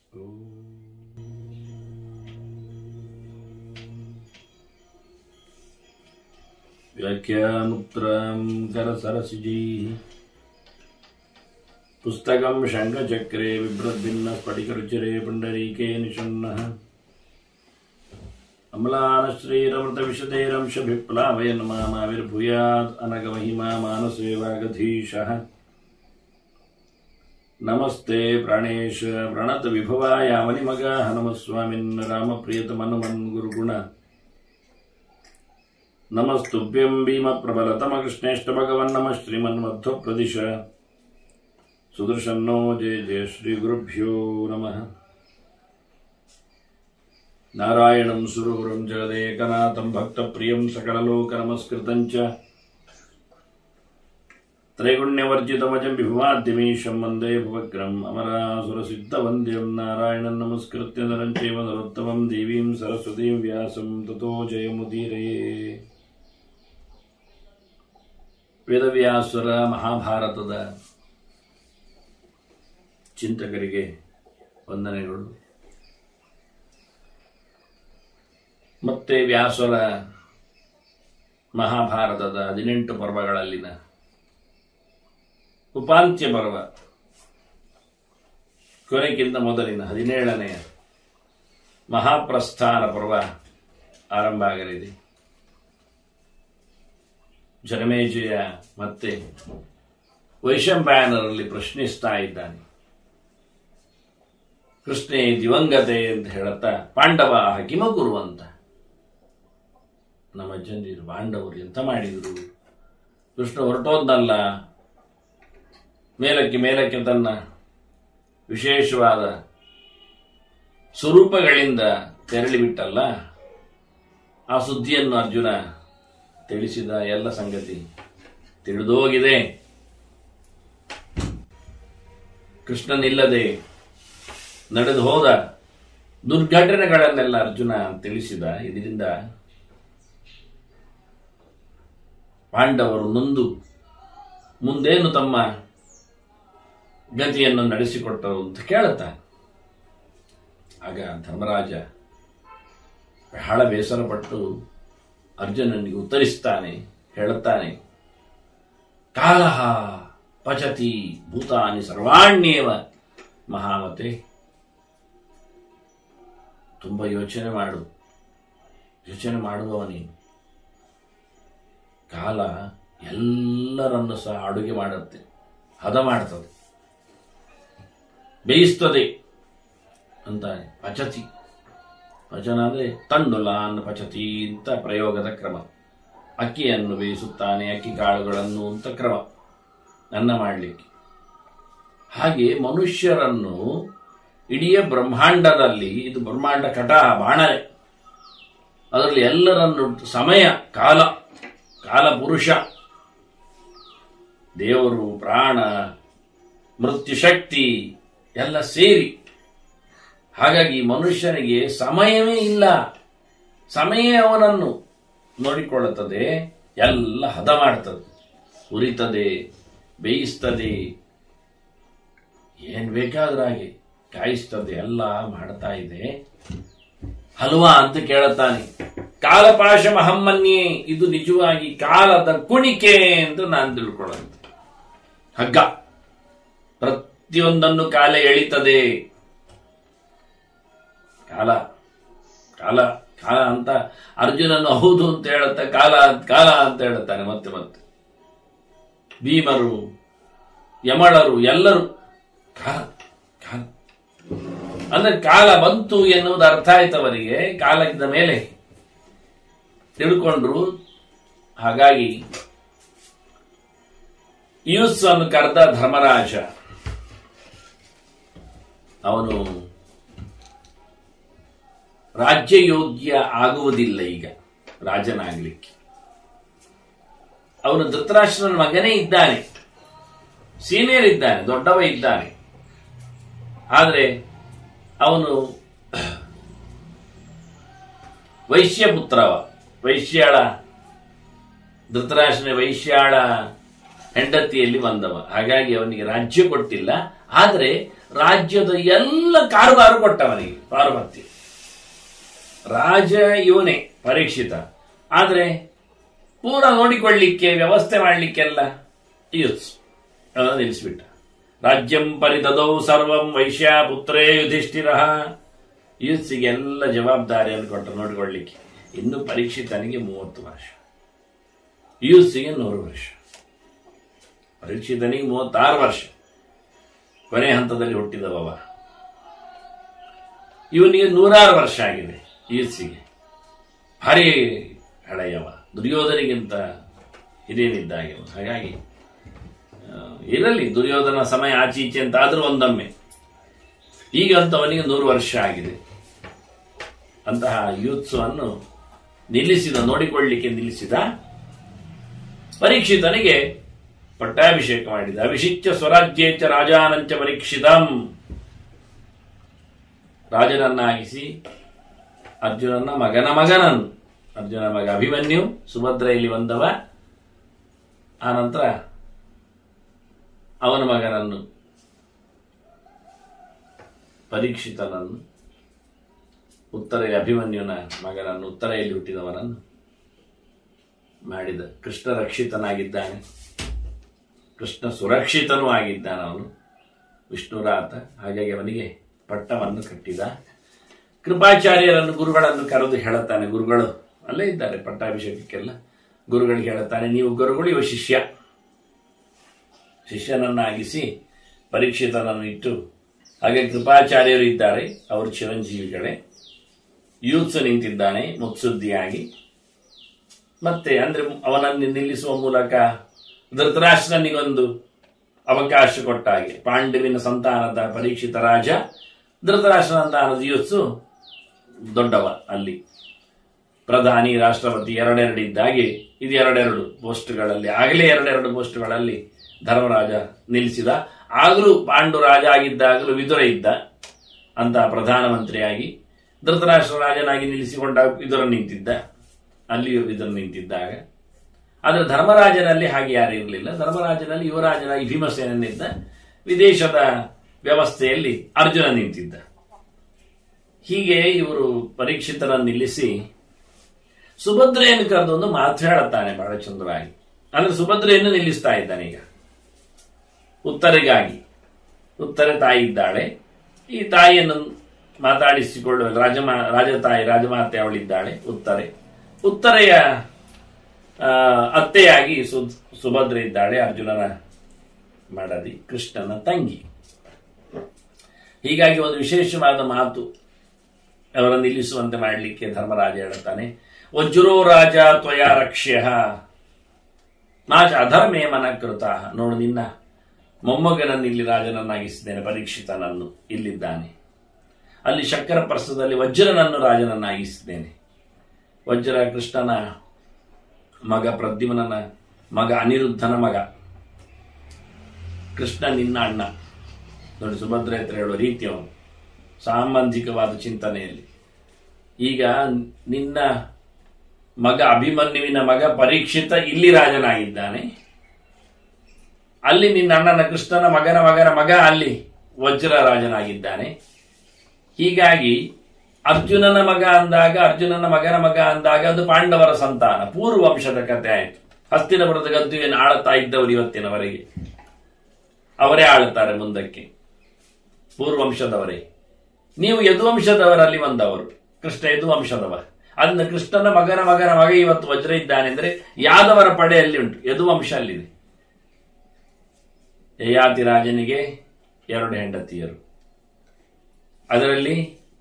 व्याख्यामुत्रां करसरसिजैः पुस्तकं शङ्खचक्रे बिभ्रद्भिन्नस्फटिकरुचिरे पुण्डरीके निषण्णः अम्लानश्रीरमृतविशदैरंशभिप्लावयन् मामाविर्भूयात् अनगमहिमा मानसे वागधीशः नमस्ते प्राणेश प्रणतविभवायामनिमगाः नमः स्वामिन् रामप्रियतमनुमन् गुरुगुण नमस्तुभ्यं भीमप्रबलतमकृष्णेष्टभगवन् नमः श्रीमन्मध्वप्रदिश सुदर्शन्नो जय जय श्रीगुरुभ्यो नमः नारायणं सुरगुरुं जगदेकनाथं भक्तप्रियं सकललोकनमस्कृतं च त्रैगुण्यवर्जितमजं विभुमाद्यमीशं वन्दे भुवग्रम् अमरासुरसिद्धवन्द्यं नारायणं नमस्कृत्य नरं चैव नरोत्तमं देवीं सरस्वतीं व्यासं ततो जयमुदीरये ವೇದವ್ಯಾಸುರ ಮಹಾಭಾರತದ ಚಿಂತಕರಿಗೆ ವಂದನೆಗಳು ಮತ್ತೆ ವ್ಯಾಸುರ ಮಹಾಭಾರತದ ಹದಿನೆಂಟು ಪರ್ವಗಳಲ್ಲಿನ ಉಪಾಂತ್ಯ ಪರ್ವ ಕೊನೆಗಿಂತ ಮೊದಲಿನ ಹದಿನೇಳನೆಯ ಮಹಾಪ್ರಸ್ಥಾನ ಪರ್ವ ಆರಂಭ ಆಗಲಿದೆ ಜನಮೇಜಯ ಮತ್ತೆ ವೈಶಂಪಾಯನರಲ್ಲಿ ಪ್ರಶ್ನಿಸ್ತಾ ಇದ್ದಾನೆ ಕೃಷ್ಣೇ ದಿವಂಗತೆ ಅಂತ ಹೇಳುತ್ತಾ ಪಾಂಡವ ಕಿಮಗುರು ಅಂತ ನಮ್ಮ ಜನರು ಪಾಂಡವರು ಎಂತ ಮಾಡಿದರು ಕೃಷ್ಣ ಹೊರಟೋದ್ನಲ್ಲ ಮೇಲಕ್ಕೆ ಮೇಲಕ್ಕೆ ತನ್ನ ವಿಶೇಷವಾದ ಸ್ವರೂಪಗಳಿಂದ ತೆರಳಿಬಿಟ್ಟಲ್ಲ ಆ ಸುದ್ದಿಯನ್ನು ಅರ್ಜುನ ತಿಳಿಸಿದ ಎಲ್ಲ ಸಂಗತಿ ತಿಳಿದೋಗಿದೆ ಕೃಷ್ಣನಿಲ್ಲದೆ ನಡೆದು ಹೋದ ದುರ್ಘಟನೆಗಳನ್ನೆಲ್ಲ ಅರ್ಜುನ ತಿಳಿಸಿದ ಇದರಿಂದ ಪಾಂಡವರು ನೊಂದು ಮುಂದೇನು ತಮ್ಮ ಗತಿಯನ್ನು ನಡೆಸಿಕೊಟ್ಟರು ಅಂತ ಕೇಳುತ್ತಾನೆ ಆಗ ಧರ್ಮರಾಜ ಬಹಳ ಬೇಸರಪಟ್ಟು ಅರ್ಜುನನಿಗೆ ಉತ್ತರಿಸ್ತಾನೆ ಹೇಳುತ್ತಾನೆ ಕಾಲ ಪಚತಿ ಭೂತಾನಿ ಸರ್ವಾಣ್ಯೇವ ಮಹಾಮತೆ ತುಂಬ ಯೋಚನೆ ಮಾಡು ಯೋಚನೆ ಮಾಡುವವ ನೀನು ಕಾಲ ಎಲ್ಲರನ್ನು ಸಹ ಅಡುಗೆ ಮಾಡುತ್ತೆ ಹದ ಮಾಡ್ತದೆ ಬೇಯಿಸ್ತದೆ ಅಂತಾನೆ ಪಚತಿ ಪಚನ ಅಂದರೆ ತಂಡುಲಾನ್ ಪಚತಿ ಅಂತ ಪ್ರಯೋಗದ ಕ್ರಮ ಅಕ್ಕಿಯನ್ನು ಬೇಯಿಸುತ್ತಾನೆ ಅಕ್ಕಿ ಕಾಳುಗಳನ್ನು ಅಂತ ಕ್ರಮ ಅನ್ನ ಮಾಡಲಿಕ್ಕೆ ಹಾಗೆ ಮನುಷ್ಯರನ್ನು ಇಡೀ ಬ್ರಹ್ಮಾಂಡದಲ್ಲಿ ಇದು ಬ್ರಹ್ಮಾಂಡ ಕಟ ಬಾಣಲೆ ಅದರಲ್ಲಿ ಎಲ್ಲರನ್ನು ಸಮಯ ಕಾಲ ಕಾಲ ಪುರುಷ ದೇವರು ಪ್ರಾಣ ಮೃತ್ಯುಶಕ್ತಿ ಎಲ್ಲ ಸೇರಿ ಹಾಗಾಗಿ ಮನುಷ್ಯನಿಗೆ ಸಮಯವೇ ಇಲ್ಲ ಸಮಯ ಅವನನ್ನು ನೋಡಿಕೊಳ್ಳುತ್ತದೆ ಎಲ್ಲ ಹದ ಮಾಡ್ತದೆ ಉರಿತದೆ ಬೇಯಿಸ್ತದೆ ಏನ್ ಬೇಕಾದ್ರೂ ಹಾಗೆ ಕಾಯಿಸ್ತದೆ ಎಲ್ಲ ಮಾಡ್ತಾ ಇದೆ ಹಲ್ವಾ ಅಂತ ಕೇಳುತ್ತಾನೆ ಕಾಲಪಾಶ ಮಹಮ್ಮನ್ಯೇ ಇದು ನಿಜವಾಗಿ ಕಾಲದ ಕುಣಿಕೆ ಎಂದು ನಾನು ತಿಳ್ಕೊಳ್ಳುತ್ತೆ ಹಗ್ಗ ಪ್ರತಿಯೊಂದನ್ನು ಕಾಲ ಎಳಿತದೆ ಕಾಲ ಕಾಲ ಕಾಲ ಅಂತ ಅರ್ಜುನನು ಹೌದು ಅಂತ ಹೇಳುತ್ತಾ ಕಾಲ ಕಾಲ ಅಂತ ಹೇಳುತ್ತಾನೆ ಮತ್ತೆ ಮತ್ತೆ ಭೀಮರು ಯಮಳರು ಎಲ್ಲರೂ ಕಾಲ ಕಾಲ ಅಂದ್ರೆ ಕಾಲ ಬಂತು ಎನ್ನುವುದು ಅರ್ಥ ಆಯ್ತವರಿಗೆ ಕಾಲದ ಮೇಲೆ ತಿಳ್ಕೊಂಡ್ರು ಹಾಗಾಗಿ ಯೂಸ್ ಅನ್ನು ಕರೆದ ಧರ್ಮರಾಜ ಅವನು ರಾಜ್ಯಯೋಗ್ಯ ಆಗುವುದಿಲ್ಲ ಈಗ ರಾಜನಾಗಲಿಕ್ಕೆ ಅವನು ಧೃತರಾಷ್ಟ್ರನ ಮಗನೇ ಇದ್ದಾನೆ ಸೀನಿಯರ್ ಇದ್ದಾನೆ ದೊಡ್ಡವ ಇದ್ದಾನೆ ಆದರೆ ಅವನು ವೈಶ್ಯಪುತ್ರವ ವೈಶ್ಯಾಳ ಧೃತರಾಷ್ಟ್ರನ ವೈಶ್ಯಾಳ ಹೆಂಡತಿಯಲ್ಲಿ ಬಂದವ ಹಾಗಾಗಿ ಅವನಿಗೆ ರಾಜ್ಯ ಕೊಟ್ಟಿಲ್ಲ ಆದರೆ ರಾಜ್ಯದ ಎಲ್ಲ ಕಾರುಬಾರು ಕೊಟ್ಟವನಿಗೆ ಪಾರ್ವತಿ ರಾಜ ಇವನೇ ಪರೀಕ್ಷಿತ ಆದ್ರೆ ಪೂರ ನೋಡಿಕೊಳ್ಳಿಕ್ಕೆ ವ್ಯವಸ್ಥೆ ಮಾಡಲಿಕ್ಕೆಲ್ಲ ಯೂಸ್ ಅದನ್ನು ನಿಲ್ಲಿಸ್ಬಿಟ್ಟ ರಾಜ್ಯಂ ಪರಿದದೌ ಸರ್ವಂ ವೈಶ್ಯ ಪುತ್ರೇ ಯುಧಿಷ್ಠಿರ ಯೂತ್ಸಿಗೆ ಎಲ್ಲ ಜವಾಬ್ದಾರಿಯನ್ನು ಕೊಟ್ಟರು ನೋಡಿಕೊಳ್ಳಿಕ್ಕೆ ಇನ್ನು ಪರೀಕ್ಷಿತನಿಗೆ ಮೂವತ್ತು ವರ್ಷ ಯೂತ್ಸಿಗೆ ನೂರು ವರ್ಷ ಪರೀಕ್ಷಿತನಿಗೆ ಮೂವತ್ತಾರು ವರ್ಷ ಕೊನೆ ಹಂತದಲ್ಲಿ ಹುಟ್ಟಿದವವ ಇವನಿಗೆ ನೂರಾರು ವರ್ಷ ಆಗಿದೆ ಯೂತ್ಸಿಗೆ ಭಾರಿ ಹಳೆಯವ ದುರ್ಯೋಧನಿಗಿಂತ ಹಿರಿಯನಿದ್ದಾಗೆ ಅವ. ಹಾಗಾಗಿ ಆ, ಇರಲಿ ದುರ್ಯೋಧನ ಸಮಯ ಆಚೆ ಈಚೆ ಅಂತ ಆದ್ರೂ ಒಂದೊಮ್ಮೆ ಈಗ ಅಂತವನಿಗೆ ನೂರು ವರ್ಷ ಆಗಿದೆ ಅಂತಹ ಯೂತ್ಸವನ್ನು ನಿಲ್ಲಿಸಿದ ನೋಡಿಕೊಳ್ಳಿಕ್ಕೆ ನಿಲ್ಲಿಸಿದ ಪರೀಕ್ಷಿತನಿಗೆ ಪಟ್ಟಾಭಿಷೇಕ ಮಾಡಿದ ಅಭಿಷಿಚ್ಯ ಸ್ವರಾಜ್ಯೇಚ ರಾಜಾನಂಚ ಪರೀಕ್ಷಿತಂ ರಾಜನನ್ನಾಗಿಸಿ ಅರ್ಜುನನ ಮಗನ ಮಗನನ್ನು ಅರ್ಜುನ ಮಗ ಅಭಿಮನ್ಯು ಸುಭದ್ರ ಇಲ್ಲಿ ಬಂದವ ಆನಂತರ ಅವನ ಮಗನನ್ನು ಪರೀಕ್ಷಿತನನ್ನು ಉತ್ತರ ಅಭಿಮನ್ಯುನ ಮಗನನ್ನು ಉತ್ತರೆಯಲ್ಲಿ ಹುಟ್ಟಿದವನನ್ನು ಮಾಡಿದ ಕೃಷ್ಣ ರಕ್ಷಿತನಾಗಿದ್ದಾನೆ ಕೃಷ್ಣ ಸುರಕ್ಷಿತನೂ ಆಗಿದ್ದಾನೆ ಅವನು ವಿಷ್ಣುರಾತ ಹಾಗಾಗಿ ಅವನಿಗೆ ಪಟ್ಟವನ್ನು ಕಟ್ಟಿದ ಕೃಪಾಚಾರ್ಯರನ್ನು ಗುರುಗಳನ್ನು ಕರೆದು ಹೇಳುತ್ತಾನೆ ಗುರುಗಳು ಅಲ್ಲೇ ಇದ್ದಾರೆ ಪಟ್ಟಾಭಿಷೇಕಕ್ಕೆಲ್ಲ ಗುರುಗಳಿಗೆ ಹೇಳುತ್ತಾನೆ ನೀವು ಗುರುಗಳು ಇವ ಶಿಷ್ಯ ಶಿಷ್ಯನನ್ನಾಗಿಸಿ ಪರೀಕ್ಷಿತನನ್ನು ಇಟ್ಟು ಹಾಗೆ ಕೃಪಾಚಾರ್ಯರು ಇದ್ದಾರೆ ಅವರು ಚಿರಂಜೀವಿಗಳೇ ಯೂತ್ಸ್ ನಿಂತಿದ್ದಾನೆ ಮುತ್ಸುದ್ದಿಯಾಗಿ ಮತ್ತೆ ಅಂದ್ರೆ ಅವನನ್ನು ನಿಲ್ಲಿಸುವ ಮೂಲಕ ಧೃತರಾಷ್ಟ್ರನಿಗೊಂದು ಅವಕಾಶ ಕೊಟ್ಟ ಹಾಗೆ ಪಾಂಡವಿನ ಸಂತಾನದ ಪರೀಕ್ಷಿತ ರಾಜ ಧೃತರಾಷ್ಟ್ರ ಸಂತಾನದ ಯೂತ್ಸು ದೊಡ್ಡವ ಅಲ್ಲಿ ಪ್ರಧಾನಿ ರಾಷ್ಟ್ರಪತಿ ಎರಡೆರಡು ಇದ್ದಾಗೆ ಇದು ಎರಡೆರಡು ಪೋಸ್ಟ್ಗಳಲ್ಲಿ ಆಗಲೇ ಎರಡೆರಡು ಪೋಸ್ಟ್ಗಳಲ್ಲಿ ಧರ್ಮರಾಜ ನಿಲ್ಲಿಸಿದ ಆಗಲೂ ಪಾಂಡು ರಾಜ ಆಗಿದ್ದಾಗಲೂ ವಿದುರ ಇದ್ದ ಅಂತ ಪ್ರಧಾನಮಂತ್ರಿಯಾಗಿ ಧೃತರಾಷ್ಟ್ರ ರಾಜನಾಗಿ ನಿಲ್ಲಿಸಿಕೊಂಡಾಗ ವಿದುರ ನಿಂತಿದ್ದ ಅಲ್ಲಿಯೂ ವಿದುರ ನಿಂತಿದ್ದಾಗ ಆದರೆ ಧರ್ಮರಾಜನಲ್ಲಿ ಹಾಗೆ ಯಾರು ಇರಲಿಲ್ಲ ಧರ್ಮರಾಜನಲ್ಲಿ ಯುವರಾಜನಾಗಿ ಭೀಮಸೇನಿದ್ದ ವಿದೇಶದ ವ್ಯವಸ್ಥೆಯಲ್ಲಿ ಅರ್ಜುನ ನಿಂತಿದ್ದ ಹೀಗೆ ಇವರು ಪರೀಕ್ಷಿತರನ್ನು ನಿಲ್ಲಿಸಿ ಸುಭದ್ರೆಯನ್ನು ಕರೆದು ಒಂದು ಮಾತು ಹೇಳುತ್ತಾನೆ ಬಹಳ ಚಂದ್ರವಾಗಿ ಅಂದ್ರೆ ಸುಭದ್ರೆಯನ್ನು ನಿಲ್ಲಿಸ್ತಾ ಇದ್ದಾನೆ ಈಗ ಉತ್ತರಿಗಾಗಿ ಉತ್ತರೆ ತಾಯಿ ಇದ್ದಾಳೆ ಈ ತಾಯಿಯನ್ನು ಮಾತಾಡಿಸಿಕೊಳ್ಳುವ ರಾಜಮಾ ರಾಜತಾಯಿ ರಾಜಮಾತೆ ಅವಳಿದ್ದಾಳೆ ಉತ್ತರೆ ಉತ್ತರೆಯ ಆ, ಅತ್ತೆಯಾಗಿ ಸು ಸುಭದ್ರೆ ಇದ್ದಾಳೆ ಅರ್ಜುನನ ಮಾಡದಿ ಕೃಷ್ಣನ ತಂಗಿ ಹೀಗಾಗಿ ಒಂದು ವಿಶೇಷವಾದ ಮಾತು ಅವರನ್ನು ನಿಲ್ಲಿಸುವಂತೆ ಮಾಡಲಿಕ್ಕೆ ಧರ್ಮರಾಜ ಹೇಳುತ್ತಾನೆ ವಜ್ರೋ ರಾಜ ತ್ವಯ ರಕ್ಷ್ಯ ನಾಚ ಅಧರ್ಮೇ ಮನಕೃತ ನೋಡು ನಿನ್ನ ಮೊಮ್ಮಗನನ್ನು ಇಲ್ಲಿ ರಾಜನನ್ನಾಗಿಸಿದ್ದೇನೆ ಪರೀಕ್ಷಿತನನ್ನು ಇಲ್ಲಿದ್ದಾನೆ ಅಲ್ಲಿ ಶಕ್ಕರ ಪ್ರಸ್ಥದಲ್ಲಿ ವಜ್ರನನ್ನು ರಾಜನನ್ನಾಗಿಸಿದ್ದೇನೆ ವಜ್ರ ಕೃಷ್ಣನ ಮಗ ಪ್ರದ್ಯುಮ್ನನ ಮಗ ಅನಿರುದ್ಧನ ಮಗ ಕೃಷ್ಣ ನಿನ್ನ ಅಣ್ಣ ನೋಡಿ ಸುಭದ್ರ ಹತ್ರ ಹೇಳುವ ರೀತಿ ಅವನು ಸಾಂಬಂಧಿಕವಾದ ಚಿಂತನೆಯಲ್ಲಿ ಈಗ ನಿನ್ನ ಮಗ ಅಭಿಮನ್ಯುವಿನ ಮಗ ಪರೀಕ್ಷಿತ ಇಲ್ಲಿ ರಾಜನಾಗಿದ್ದಾನೆ ಅಲ್ಲಿ ನಿನ್ನ ಅಣ್ಣನ ಕೃಷ್ಣನ ಮಗನ ಮಗನ ಮಗ ಅಲ್ಲಿ ವಜ್ರ ರಾಜನಾಗಿದ್ದಾನೆ ಹೀಗಾಗಿ ಅರ್ಜುನನ ಮಗ ಅಂದಾಗ ಅರ್ಜುನನ ಮಗನ ಮಗ ಅಂದಾಗ ಅದು ಪಾಂಡವರ ಸಂತಾನ ಪೂರ್ವಂಶದ ಕಥೆ ಆಯಿತು ಹಸ್ತಿನಪುರದ ಗದ್ದುವೆಯನ್ನು ಆಳುತ್ತಾ ಇದ್ದವರು ಇವತ್ತಿನವರೆಗೆ ಅವರೇ ಆಳುತ್ತಾರೆ ಮುಂದಕ್ಕೆ ಪೂರ್ವಂಶದವರೇ ನೀವು ಯದುವಂಶದವರಲ್ಲಿ ಬಂದವರು ಕೃಷ್ಣ ಯದುವಂಶದವ ಅದನ್ನ ಕೃಷ್ಣನ ಮಗನ ಮಗನ ಮಗ ಇವತ್ತು ವಜ್ರ ಇದ್ದಾನೆ ಅಂದ್ರೆ ಯಾದವರ ಪಡೆಯಲ್ಲಿ ಉಂಟು ಯದುವಂಶ ಅಲ್ಲಿದೆ ಯಯಾತಿ ರಾಜನಿಗೆ ಎರಡು ಹೆಂಡತಿಯರು ಅದರಲ್ಲಿ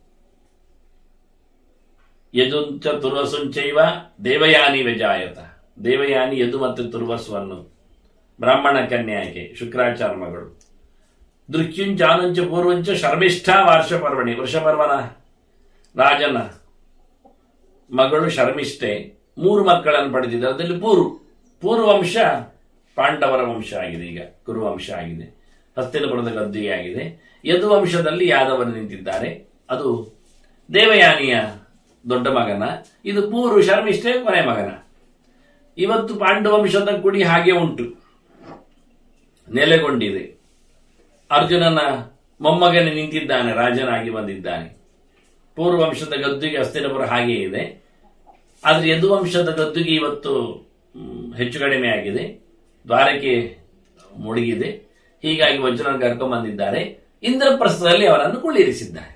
ಯದುಂಚ ತುರ್ವಸುಂಚೈವ ದೇವಯಾನಿ ವ್ಯಜಾಯತ ದೇವಯಾನಿ ಯದು ಮತ್ತು ತುರ್ವಸುವನ್ನು ಬ್ರಾಹ್ಮಣ ಕನ್ಯಾಕೆ ಶುಕ್ರಾಚಾರ ಮಗಳು ದೃಕ್ಯುಂಚಾನುಂಚ ಪೂರ್ವಂಚ ಶರ್ಮಿಷ್ಠಾ ವಾರ್ಷ ಪರ್ವಣಿ ವೃಷಪರ್ವನ ರಾಜನ ಮಗಳು ಶರ್ಮಿಷ್ಠೆ ಮೂರು ಮಕ್ಕಳನ್ನು ಪಡೆದಿದ್ದಾರೆ ಅದರಲ್ಲಿ ಪೂರ್ವ ಪೂರ್ವಂಶ ಪಾಂಡವರ ವಂಶ ಆಗಿದೆ ಈಗ ಕುರುವಂಶ ಆಗಿದೆ ಹಸ್ತಿನಪುರದ ಗದ್ದುಗೆ ಆಗಿದೆ ಯದುವಂಶದಲ್ಲಿ ಯಾದವರು ನಿಂತಿದ್ದಾರೆ ಅದು ದೇವಯಾನಿಯ ದೊಡ್ಡ ಮಗನ ಇದು ಪೂರ್ವ ಶರ್ಮಿಷ್ಠೆ ಕೊನೆ ಮಗನ ಇವತ್ತು ಪಾಂಡವಂಶದ ಕುಡಿ ಹಾಗೆ ಉಂಟು ನೆಲೆಗೊಂಡಿದೆ ಅರ್ಜುನನ ಮೊಮ್ಮಗನೇ ನಿಂತಿದ್ದಾನೆ ರಾಜನಾಗಿ ಬಂದಿದ್ದಾನೆ ಪೂರ್ವವಂಶದ ಗದ್ದುಗೆ ಹಸ್ತಿನಪುರ ಹಾಗೆ ಇದೆ ಆದ್ರೆ ಯದುವಂಶದ ಗದ್ದುಗೆ ಇವತ್ತು ಮ್, ಹೆಚ್ಚು ಕಡಿಮೆ ಆಗಿದೆ ದ್ವಾರಕೆ ಮುಳುಗಿದೆ ಹೀಗಾಗಿ ವಜ್ರನ ಕರ್ಕೊಂಡ್ ಬಂದಿದ್ದಾರೆ ಇಂದ್ರಪ್ರಸ್ಥದಲ್ಲಿ ಅವರನ್ನು ಕುಳ್ಳಿರಿಸಿದ್ದಾರೆ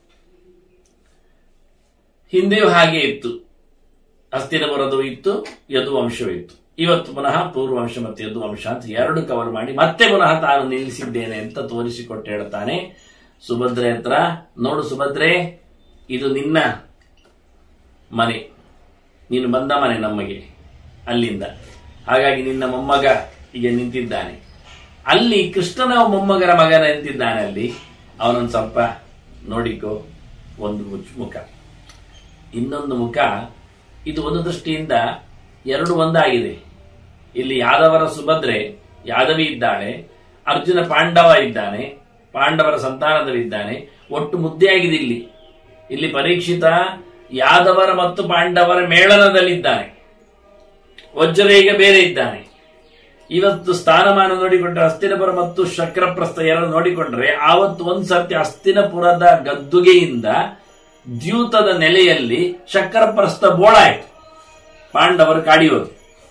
ಹಿಂದೆಯೂ ಹಾಗೆ ಇತ್ತು ಹಸ್ತಿನಪುರದು ಇತ್ತು ಯದುವಂಶವೂ ಇತ್ತು ಇವತ್ತು ಪುನಃ ಪೂರ್ವವಂಶ ಮತ್ತು ಯದುವಂಶ ಅಂತ ಎರಡು ಕವರ್ ಮಾಡಿ ಮತ್ತೆ ಪುನಃ ತಾನು ನಿಲ್ಲಿಸಿದ್ದೇನೆ ಅಂತ ತೋರಿಸಿಕೊಟ್ಟು ಹೇಳ್ತಾನೆ ಸುಭದ್ರೆ ಹತ್ರ ನೋಡು ಸುಭದ್ರೆ ಇದು ನಿನ್ನ ಮನೆ ನೀನು ಬಂದ ಮನೆ ನಮಗೆ ಅಲ್ಲಿಂದ ಹಾಗಾಗಿ ನಿನ್ನ ಮೊಮ್ಮಗ ಈಗ ನಿಂತಿದ್ದಾನೆ ಅಲ್ಲಿ ಕೃಷ್ಣನ ಮೊಮ್ಮಗರ ಮಗನ ನಿಂತಿದ್ದಾನೆ ಅಲ್ಲಿ ಅವನೊಂದು ಸ್ವಲ್ಪ ನೋಡಿಕೋ ಒಂದು ಮುಚ್- ಮುಖ ಇನ್ನೊಂದು ಮುಖ ಇದು ಒಂದು ದೃಷ್ಟಿಯಿಂದ ಎರಡು ಒಂದಾಗಿದೆ ಇಲ್ಲಿ ಯಾದವರ ಸುಭದ್ರೆ ಯಾದವಿ ಇದ್ದಾಳೆ ಅರ್ಜುನ ಪಾಂಡವ ಇದ್ದಾನೆ ಪಾಂಡವರ ಸಂತಾನದಲ್ಲಿದ್ದಾನೆ ಒಟ್ಟು ಮುದ್ದೆಯಾಗಿದೆ ಇಲ್ಲಿ ಇಲ್ಲಿ ಪರೀಕ್ಷಿತ ಯಾದವರ ಮತ್ತು ಪಾಂಡವರ ಮೇಳನದಲ್ಲಿದ್ದಾನೆ ವಜ್ರ ಈಗ ಬೇರೆ ಇದ್ದಾನೆ ಇವತ್ತು ಸ್ಥಾನಮಾನ ನೋಡಿಕೊಂಡ್ರೆ ಹಸ್ತಿನಪುರ ಮತ್ತು ಶಕ್ರಪ್ರಸ್ಥ ಎರಡು ನೋಡಿಕೊಂಡ್ರೆ ಆವತ್ತು ಒಂದ್ ಸರ್ತಿ ಹಸ್ತಿನಪುರದ ಗದ್ದುಗೆಯಿಂದ ದ್ಯೂತದ ನೆಲೆಯಲ್ಲಿ ಶಕ್ರಪ್ರಸ್ಥ ಬೋಳಾಯಿತು ಪಾಂಡವರು ಕಾಡಿಯೋದು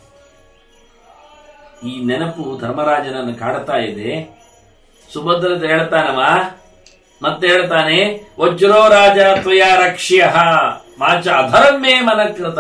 ಈ ನೆನಪು ಧರ್ಮರಾಜನನ್ನು ಕಾಡ್ತಾ ಇದೆ ಸುಭದ್ರದ ಹೇಳ್ತಾನವ ಮತ್ತೆ ಹೇಳ್ತಾನೆ ವಜ್ರೋ ರಾಜ ತ್ವಯ ರಕ್ಷ್ಯ ಮಾಚ ಅಧರ್ಮೇ ಮನಕೃತ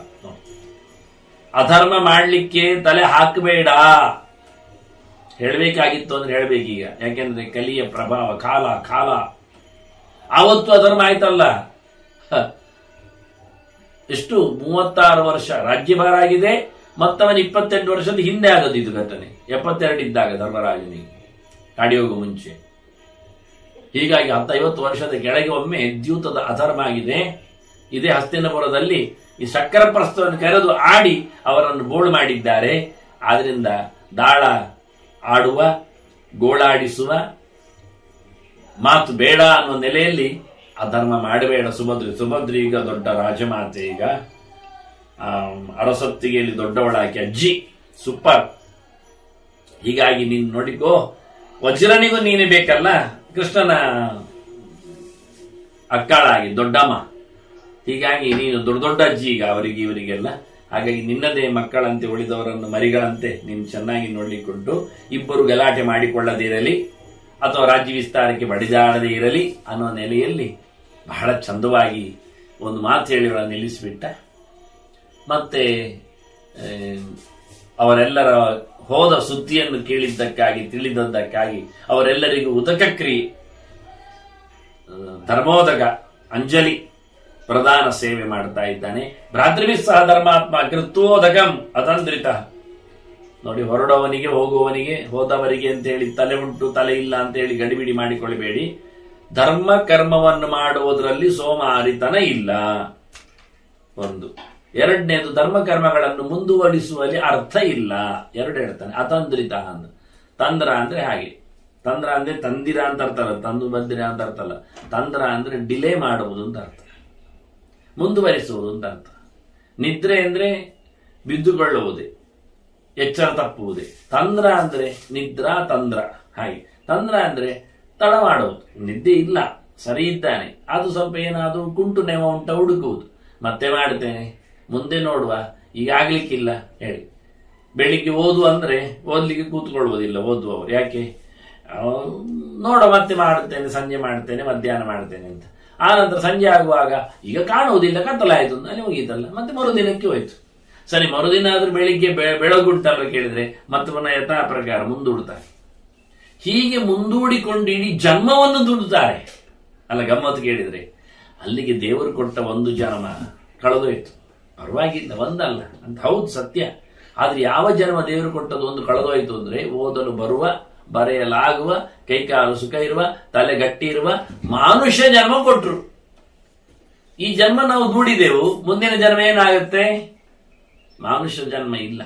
ಅಧರ್ಮ ಮಾಡ್ಲಿಕ್ಕೆ ತಲೆ ಹಾಕಬೇಡ ಹೇಳ್ಬೇಕಾಗಿತ್ತು ಅಂದ್ರೆ ಹೇಳ್ಬೇಕೀಗ ಯಾಕೆಂದ್ರೆ ಕಲಿಯ ಪ್ರಭಾವ ಕಾಲ ಕಾಲ ಆವತ್ತು ಅಧರ್ಮ ಆಯ್ತಲ್ಲ ಹ. ಎಷ್ಟು ಮೂವತ್ತಾರು ವರ್ಷ ರಾಜ್ಯಭಾರ ಆಗಿದೆ ಮತ್ತವನ ಇಪ್ಪತ್ತೆಂಟು ವರ್ಷದ ಹಿಂದೆ ಆದದ್ದು ಇದು ಘಟನೆ ಎಪ್ಪತ್ತೆರಡು ಇದ್ದಾಗ ಧರ್ಮರಾಜನಿಗೆ ಕಾಡಿಯೋಗು ಮುಂಚೆ ಹೀಗಾಗಿ ಹತ್ತ ಐವತ್ತು ವರ್ಷದ ಕೆಳಗೆ ಒಮ್ಮೆ ದ್ಯೂತದ ಅಧರ್ಮ ಆಗಿದೆ ಇದೇ ಹಸ್ತಿನಪುರದಲ್ಲಿ ಈ ಸಕ್ಕರ ಪ್ರಸ್ತವನ್ನು ಕರೆದು ಆಡಿ ಅವರನ್ನು ಬೋಳು ಮಾಡಿದ್ದಾರೆ ಆದ್ರಿಂದ ದಾಳ ಆಡುವ ಗೋಳಾಡಿಸುವ ಮಾತು ಬೇಡ ಅನ್ನೋ ನೆಲೆಯಲ್ಲಿ ಅಧರ್ಮ ಮಾಡಬೇಡ ಸುಭದ್ರಿ ಸುಭದ್ರಿ ಈಗ ದೊಡ್ಡ ರಾಜಮಾತೆ ಈಗ ಆಮ್, ಅರಸೊತ್ತಿಗೆಯಲ್ಲಿ ದೊಡ್ಡವಳಾಕಿ ಅಜ್ಜಿ ಸೂಪರ್ ಹೀಗಾಗಿ ನೀನು ನೋಡಿಕೋ ವಜ್ರನಿಗೂ ನೀನೇ ಬೇಕಲ್ಲ ಕೃಷ್ಣನ ಅಕ್ಕಾಳಾಗಿ ದೊಡ್ಡಮ್ಮ ಹೀಗಾಗಿ ನೀನು ದೊಡ್ಡ ದೊಡ್ಡ ಅಜ್ಜಿ ಈಗ ಅವರಿಗೆ ಇವರಿಗೆಲ್ಲ ಹಾಗಾಗಿ ನಿನ್ನದೇ ಮಕ್ಕಳಂತೆ ಉಳಿದವರನ್ನು ಮರಿಗಳಂತೆ ನೀನು ಚೆನ್ನಾಗಿ ನೋಡಿಕೊಂಡು ಇಬ್ಬರು ಗಲಾಟೆ ಮಾಡಿಕೊಳ್ಳದಿರಲಿ ಅಥವಾ ರಾಜ್ಯ ವಿಸ್ತಾರಕ್ಕೆ ಬಡಿದಾಡದೇ ಇರಲಿ ಅನ್ನೋ ನೆಲೆಯಲ್ಲಿ ಬಹಳ ಚಂದವಾಗಿ ಒಂದು ಮಾತು ಹೇಳಿ ಅವರನ್ನು ನಿಲ್ಲಿಸಿಬಿಟ್ಟ ಮತ್ತೆ ಆ, ಅವರೆಲ್ಲರ ಹೋದ ಸುದ್ದಿಯನ್ನು ಕೇಳಿದ್ದಕ್ಕಾಗಿ ತಿಳಿದದ್ದಕ್ಕಾಗಿ ಅವರೆಲ್ಲರಿಗೂ ಉದಕ ಕ್ರಿಯೆ ಆ, ಧರ್ಮೋದಕ ಅಂಜಲಿ ಪ್ರಧಾನ ಸೇವೆ ಮಾಡ್ತಾ ಇದ್ದಾನೆ ಭ್ರಾತೃವಿ ಸಹ ಧರ್ಮಾತ್ಮ ಕೃತ್ವೋದಕಂ ಅತಂದ್ರಿತ ನೋಡಿ ಹೊರಡವನಿಗೆ ಹೋಗುವವನಿಗೆ ಹೋದವರಿಗೆ ಅಂತ ಹೇಳಿ ತಲೆ ಉಂಟು ತಲೆ ಇಲ್ಲ ಅಂತ ಹೇಳಿ ಗಡಿಬಿಡಿ ಮಾಡಿಕೊಳ್ಳಬೇಡಿ ಧರ್ಮ ಕರ್ಮವನ್ನು ಮಾಡುವುದರಲ್ಲಿ ಸೋಮಾರಿತನ ಇಲ್ಲ ಒಂದು ಎರಡನೇದು ಧರ್ಮ ಕರ್ಮಗಳನ್ನು ಮುಂದುವರಿಸುವಲ್ಲಿ ಅರ್ಥ ಇಲ್ಲ ಎರಡು ಹೇಳ್ತಾನೆ ಅತಂದ್ರಿತ ಅಂದ ತಂದ್ರ ಅಂದ್ರೆ ಹಾಗೆ ತಂದ್ರ ಅಂದ್ರೆ ತಂದಿರ ಅಂತ ಅರ್ಥ ಅಲ್ಲ ತಂದು ಬಂದಿರ ಅಂತ ಅರ್ಥ ಅಲ್ಲ ತಂದ್ರ ಅಂದ್ರೆ ಡಿಲೇ ಮಾಡುವುದು ಅಂತ ಅರ್ಥ ಮುಂದುವರಿಸುವುದು ಅಂತ ಅರ್ಥ ನಿದ್ರೆ ಅಂದ್ರೆ ಬಿದ್ದುಕೊಳ್ಳುವುದೇ ಎಚ್ಚರ ತಪ್ಪುವುದೇ ತಂದ್ರ ಅಂದ್ರೆ ನಿದ್ರಾ ತಂದ್ರ ಹಾಗೆ ತಂದ್ರ ಅಂದ್ರೆ ತಡ ಮಾಡುವುದು ನಿದ್ದೆ ಇಲ್ಲ ಸರಿ ಇದ್ದಾನೆ ಅದು ಸ್ವಲ್ಪ ಏನಾದರೂ ಕುಂಟು ನೆವ ಉಂಟ ಹುಡುಕುವುದು ಮತ್ತೆ ಮಾಡ್ತೇನೆ ಮುಂದೆ ನೋಡುವ ಈಗ ಆಗ್ಲಿಕ್ಕಿಲ್ಲ ಹೇಳಿ ಬೆಳಿಗ್ಗೆ ಓದು ಅಂದ್ರೆ ಓದ್ಲಿಕ್ಕೆ ಕೂತ್ಕೊಳ್ಳುವುದಿಲ್ಲ ಓದುವವರು ಯಾಕೆ ಅವ್ನು ನೋಡ ಮತ್ತೆ ಮಾಡುತ್ತೇನೆ ಸಂಜೆ ಮಾಡ್ತೇನೆ ಮಧ್ಯಾಹ್ನ ಮಾಡ್ತೇನೆ ಅಂತ ಆ ನಂತರ ಸಂಜೆ ಆಗುವಾಗ ಈಗ ಕಾಣುವುದಿಲ್ಲ ಕತ್ತಲಾಯ್ತು ಅಲ್ಲಿ ಮುಗೀತಲ್ಲ ಮತ್ತೆ ಮರುದಿನಕ್ಕೆ ಹೋಯ್ತು ಸರಿ ಮರುದಿನ ಆದ್ರೂ ಬೆಳಿಗ್ಗೆ ಬೆ- ಬೆಳಗುಡ್ತಲ್ಲ ಕೇಳಿದ್ರೆ ಮತ್ತೆ ಪುನಃ ಯಥಾ ಪ್ರಕಾರ ಮುಂದೂಡ್ತಾರೆ ಹೀಗೆ ಮುಂದೂಡಿಕೊಂಡು ಇಡೀ ಜನ್ಮವನ್ನು ದುಡುತ್ತಾರೆ ಅಲ್ಲ ಗಮ್ಮತ್ತು ಕೇಳಿದ್ರೆ ಅಲ್ಲಿಗೆ ದೇವರು ಕೊಟ್ಟ ಒಂದು ಜನ್ಮ ಕಳೆದೋಯ್ತು ಪರವಾಗಿಲ್ಲ ಒಂದಲ್ಲ ಅಂತ ಹೌದು ಸತ್ಯ ಆದ್ರೆ ಯಾವ ಜನ್ಮ ದೇವರು ಕೊಟ್ಟದ್ದು ಒಂದು ಕಳೆದೋಯ್ತು ಅಂದ್ರೆ ಓದಲು ಬರುವ ಬರೆಯಲಾಗುವ ಕೈಕಾಲು ಸುಖ ಇರುವ ತಲೆ ಗಟ್ಟಿ ಇರುವ ಮಾನುಷ ಜನ್ಮ ಕೊಟ್ರು ಈ ಜನ್ಮ ನಾವು ದೂಡಿದೆವು ಮುಂದಿನ ಜನ್ಮ ಏನಾಗುತ್ತೆ ಮಾನುಷ ಜನ್ಮ ಇಲ್ಲ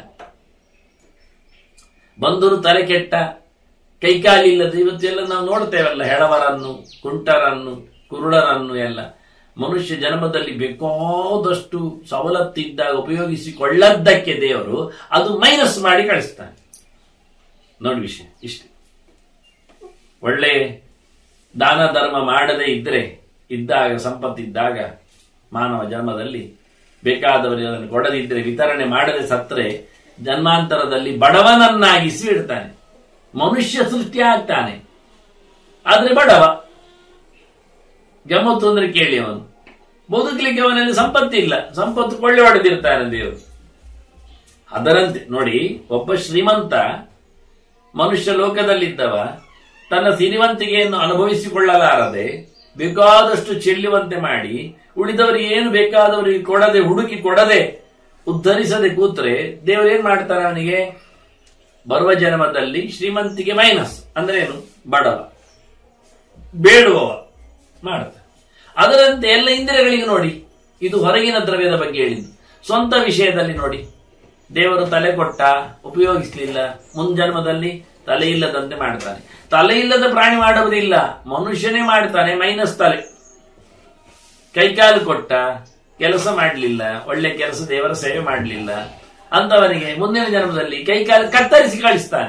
ಬಂದರು ತಲೆ ಕೆಟ್ಟ ಕೈಕಾಲಿಲ್ಲದ ಇವತ್ತೆಲ್ಲ ನಾವು ನೋಡ್ತೇವಲ್ಲ ಹೆಳವರನ್ನು ಕುಂಟರನ್ನು ಕುರುಡರನ್ನು ಎಲ್ಲ ಮನುಷ್ಯ ಜನ್ಮದಲ್ಲಿ ಬೇಕಾದಷ್ಟು ಸವಲತ್ತಿದ್ದಾಗ ಉಪಯೋಗಿಸಿಕೊಳ್ಳದ್ದಕ್ಕೆ ದೇವರು ಅದು ಮೈನಸ್ ಮಾಡಿ ಕಳಿಸ್ತಾನೆ ನೋಡಿ ವಿಷಯ ಇಷ್ಟೇ ಒಳ್ಳೆ ದಾನ ಧರ್ಮ ಮಾಡದೇ ಇದ್ರೆ ಇದ್ದಾಗ ಸಂಪತ್ತಿದ್ದಾಗ ಮಾನವ ಜನ್ಮದಲ್ಲಿ ಬೇಕಾದವರಿಗೆ ಅದನ್ನು ಕೊಡದಿದ್ರೆ ವಿತರಣೆ ಮಾಡದೆ ಸತ್ತರೆ ಜನ್ಮಾಂತರದಲ್ಲಿ ಬಡವನನ್ನಾಗಿಸಿ ಇಡ್ತಾನೆ ಮನುಷ್ಯ ಸೃಷ್ಟಿ ಆಗ್ತಾನೆ ಆದ್ರೆ ಬಡವ ಗಮ್ಮತ್ತು ಅಂದ್ರೆ ಕೇಳಿ ಅವನು ಬದುಕಲಿಕ್ಕೆ ಅವನಲ್ಲಿ ಸಂಪತ್ತಿಲ್ಲ ಸಂಪತ್ತು ಕೊಳ್ಳೆ ಹೊಡೆದಿರ್ತಾನೆ ದೇವರು ಅದರಂತೆ ನೋಡಿ ಒಬ್ಬ ಶ್ರೀಮಂತ ಮನುಷ್ಯ ಲೋಕದಲ್ಲಿದ್ದವ ತನ್ನ ಸಿರಿವಂತಿಗೆಯನ್ನು ಅನುಭವಿಸಿಕೊಳ್ಳಲಾರದೆ ಬೇಕಾದಷ್ಟು ಚೆಲ್ಲುವಂತೆ ಮಾಡಿ ಉಳಿದವರಿಗೆ ಏನು ಬೇಕಾದವರಿಗೆ ಕೊಡದೆ ಹುಡುಕಿ ಕೊಡದೆ ಉದ್ಧರಿಸದೆ ಕೂತ್ರೆ ದೇವರು ಏನ್ ಮಾಡ್ತಾನೆ ಅವನಿಗೆ ಬರುವ ಜನ್ಮದಲ್ಲಿ ಶ್ರೀಮಂತಿಗೆ ಮೈನಸ್ ಅಂದ್ರೆ ಏನು ಬಡವ ಬೇಡುವವ ಮಾಡ್ತಾನೆ ಅದರಂತೆ ಎಲ್ಲ ಇಂದ್ರಿಯಗಳಿಗೆ ನೋಡಿ ಇದು ಹೊರಗಿನ ದ್ರವ್ಯದ ಬಗ್ಗೆ ಹೇಳಿದ್ದು ಸ್ವಂತ ವಿಷಯದಲ್ಲಿ ನೋಡಿ ದೇವರು ತಲೆ ಕೊಟ್ಟ ಉಪಯೋಗಿಸಲಿಲ್ಲ ಮುಂಜನ್ಮದಲ್ಲಿ ತಲೆ ಇಲ್ಲದಂತೆ ಮಾಡ್ತಾನೆ ತಲೆ ಇಲ್ಲದ ಪ್ರಾಣಿ ಮಾಡುವುದಿಲ್ಲ ಮನುಷ್ಯನೇ ಮಾಡ್ತಾನೆ ಮೈನಸ್ ತಲೆ ಕೈಕಾಲು ಕೊಟ್ಟ ಕೆಲಸ ಮಾಡಲಿಲ್ಲ ಒಳ್ಳೆ ಕೆಲಸ ದೇವರ ಸೇವೆ ಮಾಡಲಿಲ್ಲ ಅಂತವನಿಗೆ ಮುಂದಿನ ಜನ್ಮದಲ್ಲಿ ಕೈಕಾಲು ಕತ್ತರಿಸಿ ಕಳಿಸ್ತಾನೆ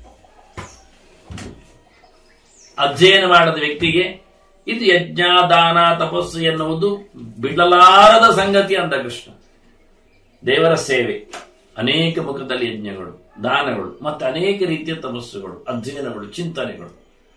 ಅಧ್ಯಯನ ಮಾಡದ ವ್ಯಕ್ತಿಗೆ ಇದು ಯಜ್ಞ ದಾನ ತಪಸ್ಸು ಎನ್ನುವುದು ಬಿಡಲಾರದ ಸಂಗತಿ ಅಂತ ಕೃಷ್ಣ ದೇವರ ಸೇವೆ ಅನೇಕ ಮುಖದಲ್ಲಿ ಯಜ್ಞಗಳು ದಾನಗಳು ಮತ್ತು ಅನೇಕ ರೀತಿಯ ತಪಸ್ಸುಗಳು ಅಧ್ಯಯನಗಳು ಚಿಂತನೆಗಳು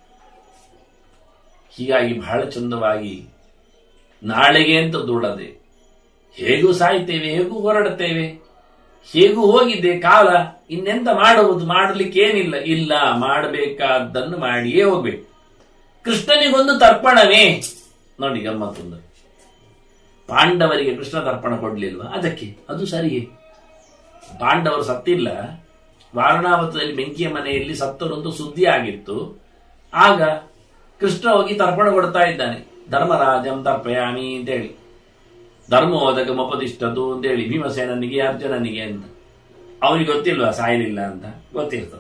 ಹೀಗಾಗಿ ಬಹಳ ಚಂದವಾಗಿ ನಾಳೆಗೆ ಅಂತ ದೂಡದೆ ಹೇಗೂ ಸಾಯ್ತೇವೆ ಹೇಗೂ ಹೊರಡುತ್ತೇವೆ ಹೇಗೂ ಹೋಗಿದೆ ಕಾಲ ಇನ್ನೆಂತ ಮಾಡುವುದು ಮಾಡಲಿಕ್ಕೆ ಏನಿಲ್ಲ ಇಲ್ಲ ಮಾಡಬೇಕಾದ್ದನ್ನು ಮಾಡಿಯೇ ಹೋಗ್ಬೇಕು ಕೃಷ್ಣನಿಗೊಂದು ತರ್ಪಣವೇ ನೋಡಿ ಗಮ್ಮತ್ತೊಂದು ಪಾಂಡವರಿಗೆ ಕೃಷ್ಣ ತರ್ಪಣ ಕೊಡ್ಲಿಲ್ವಾ ಅದಕ್ಕೆ ಅದು ಸರಿಯೇ ಪಾಂಡವರು ಸತ್ತಿಲ್ಲ ವಾರಣಾವತದಲ್ಲಿ ಬೆಂಕಿಯ ಮನೆಯಲ್ಲಿ ಸತ್ತರೊಂದು ಸುದ್ದಿ ಆಗಿತ್ತು ಆಗ ಕೃಷ್ಣ ಹೋಗಿ ತರ್ಪಣ ಕೊಡ್ತಾ ಇದ್ದಾನೆ ಧರ್ಮರಾಜಂ ತರ್ಪಯಾಮಿ ಅಂತೇಳಿ ಧರ್ಮೋದಕ ಮಪದಿಷ್ಟದು ಅಂತೇಳಿ ಭೀಮಸೇನನಿಗೆ ಅರ್ಜುನನಿಗೆ ಅಂತ ಅವನಿಗೆ ಗೊತ್ತಿಲ್ವಾ ಸಾಯಲಿಲ್ಲ ಅಂತ ಗೊತ್ತಿರ್ತದೆ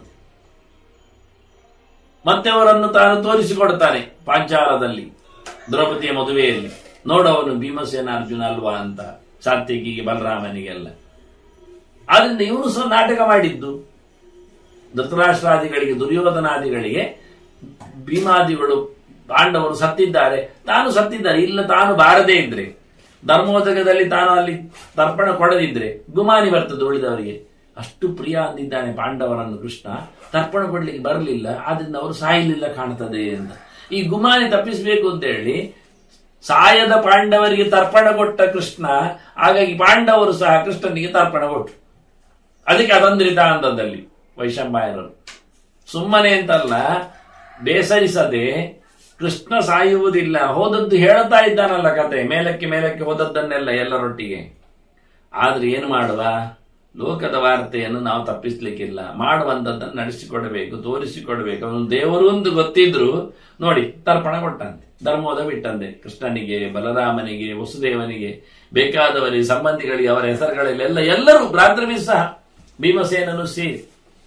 ಮತ್ತೆ ಅವರನ್ನು ತಾನು ತೋರಿಸಿಕೊಡ್ತಾನೆ ಪಾಂಚಾಲದಲ್ಲಿ ದ್ರೌಪದಿಯ ಮದುವೆಯಲ್ಲಿ ನೋಡವನು ಭೀಮಸೇನ ಅರ್ಜುನ ಅಲ್ವಾ ಅಂತ ಸಾತ್ವಿಕಿಗೆ ಬಲರಾಮನಿಗೆಲ್ಲ ಆದ್ರಿಂದ ಇವನು ಸಹ ನಾಟಕ ಮಾಡಿದ್ದು ಧೃತರಾಷ್ಟ್ರಾದಿಗಳಿಗೆ ದುರ್ಯೋಧನಾದಿಗಳಿಗೆ ಭೀಮಾದಿಗಳು ಪಾಂಡವರು ಸತ್ತಿದ್ದಾರೆ ತಾನು ಸತ್ತಿದ್ದಾರೆ ಇಲ್ಲ ತಾನು ಬಾರದೇ ಇದ್ರೆ ಧರ್ಮೋದಕದಲ್ಲಿ ತಾನು ಅಲ್ಲಿ ತರ್ಪಣ ಕೊಡದಿದ್ರೆ ಗುಮಾನಿ ಬರ್ತದೆ ಉಳಿದವರಿಗೆ ಅಷ್ಟು ಪ್ರಿಯ ಅಂದಿದ್ದಾನೆ ಪಾಂಡವರನ್ನು ಕೃಷ್ಣ ತರ್ಪಣ ಕೊಡ್ಲಿಕ್ಕೆ ಬರಲಿಲ್ಲ ಆದ್ರಿಂದ ಅವರು ಸಾಯಲಿಲ್ಲ ಕಾಣ್ತದೆ ಅಂತ ಈ ಗುಮಾನಿ ತಪ್ಪಿಸಬೇಕು ಅಂತ ಹೇಳಿ ಸಾಯದ ಪಾಂಡವರಿಗೆ ತರ್ಪಣ ಕೊಟ್ಟ ಕೃಷ್ಣ ಹಾಗಾಗಿ ಪಾಂಡವರು ಸಹ ಕೃಷ್ಣನಿಗೆ ತರ್ಪಣ ಕೊಟ್ಟರು ಅದಕ್ಕೆ ಅದೊಂದು ಅಂದದಲ್ಲಿ ವೈಶಂಪಾಯನರು ಸುಮ್ಮನೆ ಅಂತಲ್ಲ ಬೇಸರಿಸದೆ ಕೃಷ್ಣ ಸಾಯುವುದಿಲ್ಲ ಹೋದದ್ದು ಹೇಳ್ತಾ ಇದ್ದಾನಲ್ಲ ಕತೆ ಮೇಲಕ್ಕೆ ಮೇಲಕ್ಕೆ ಹೋದದ್ದನ್ನೆಲ್ಲ ಎಲ್ಲರೊಟ್ಟಿಗೆ ಆದ್ರೆ ಏನು ಮಾಡುವ ಲೋಕದ ವಾರ್ತೆಯನ್ನು ನಾವು ತಪ್ಪಿಸ್ಲಿಕ್ಕಿಲ್ಲ ಮಾಡುವಂತದ್ದನ್ನು ನಡೆಸಿಕೊಡಬೇಕು ತೋರಿಸಿಕೊಡಬೇಕು ಅವನು ದೇವರು ಒಂದು ಗೊತ್ತಿದ್ರು ನೋಡಿ ತರ್ಪಣ ಕೊಟ್ಟಂತೆ ಧರ್ಮೋದ ಬಿಟ್ಟಂತೆ ಕೃಷ್ಣನಿಗೆ ಬಲರಾಮನಿಗೆ ವಸುದೇವನಿಗೆ ಬೇಕಾದವರಿಗೆ ಸಂಬಂಧಿಗಳಿಗೆ ಅವರ ಹೆಸರುಗಳಲ್ಲೆಲ್ಲ ಎಲ್ಲರೂ ಭ್ರಾತೃವಿ ಸಹ ಭೀಮಸೇನನು ಸೇರಿ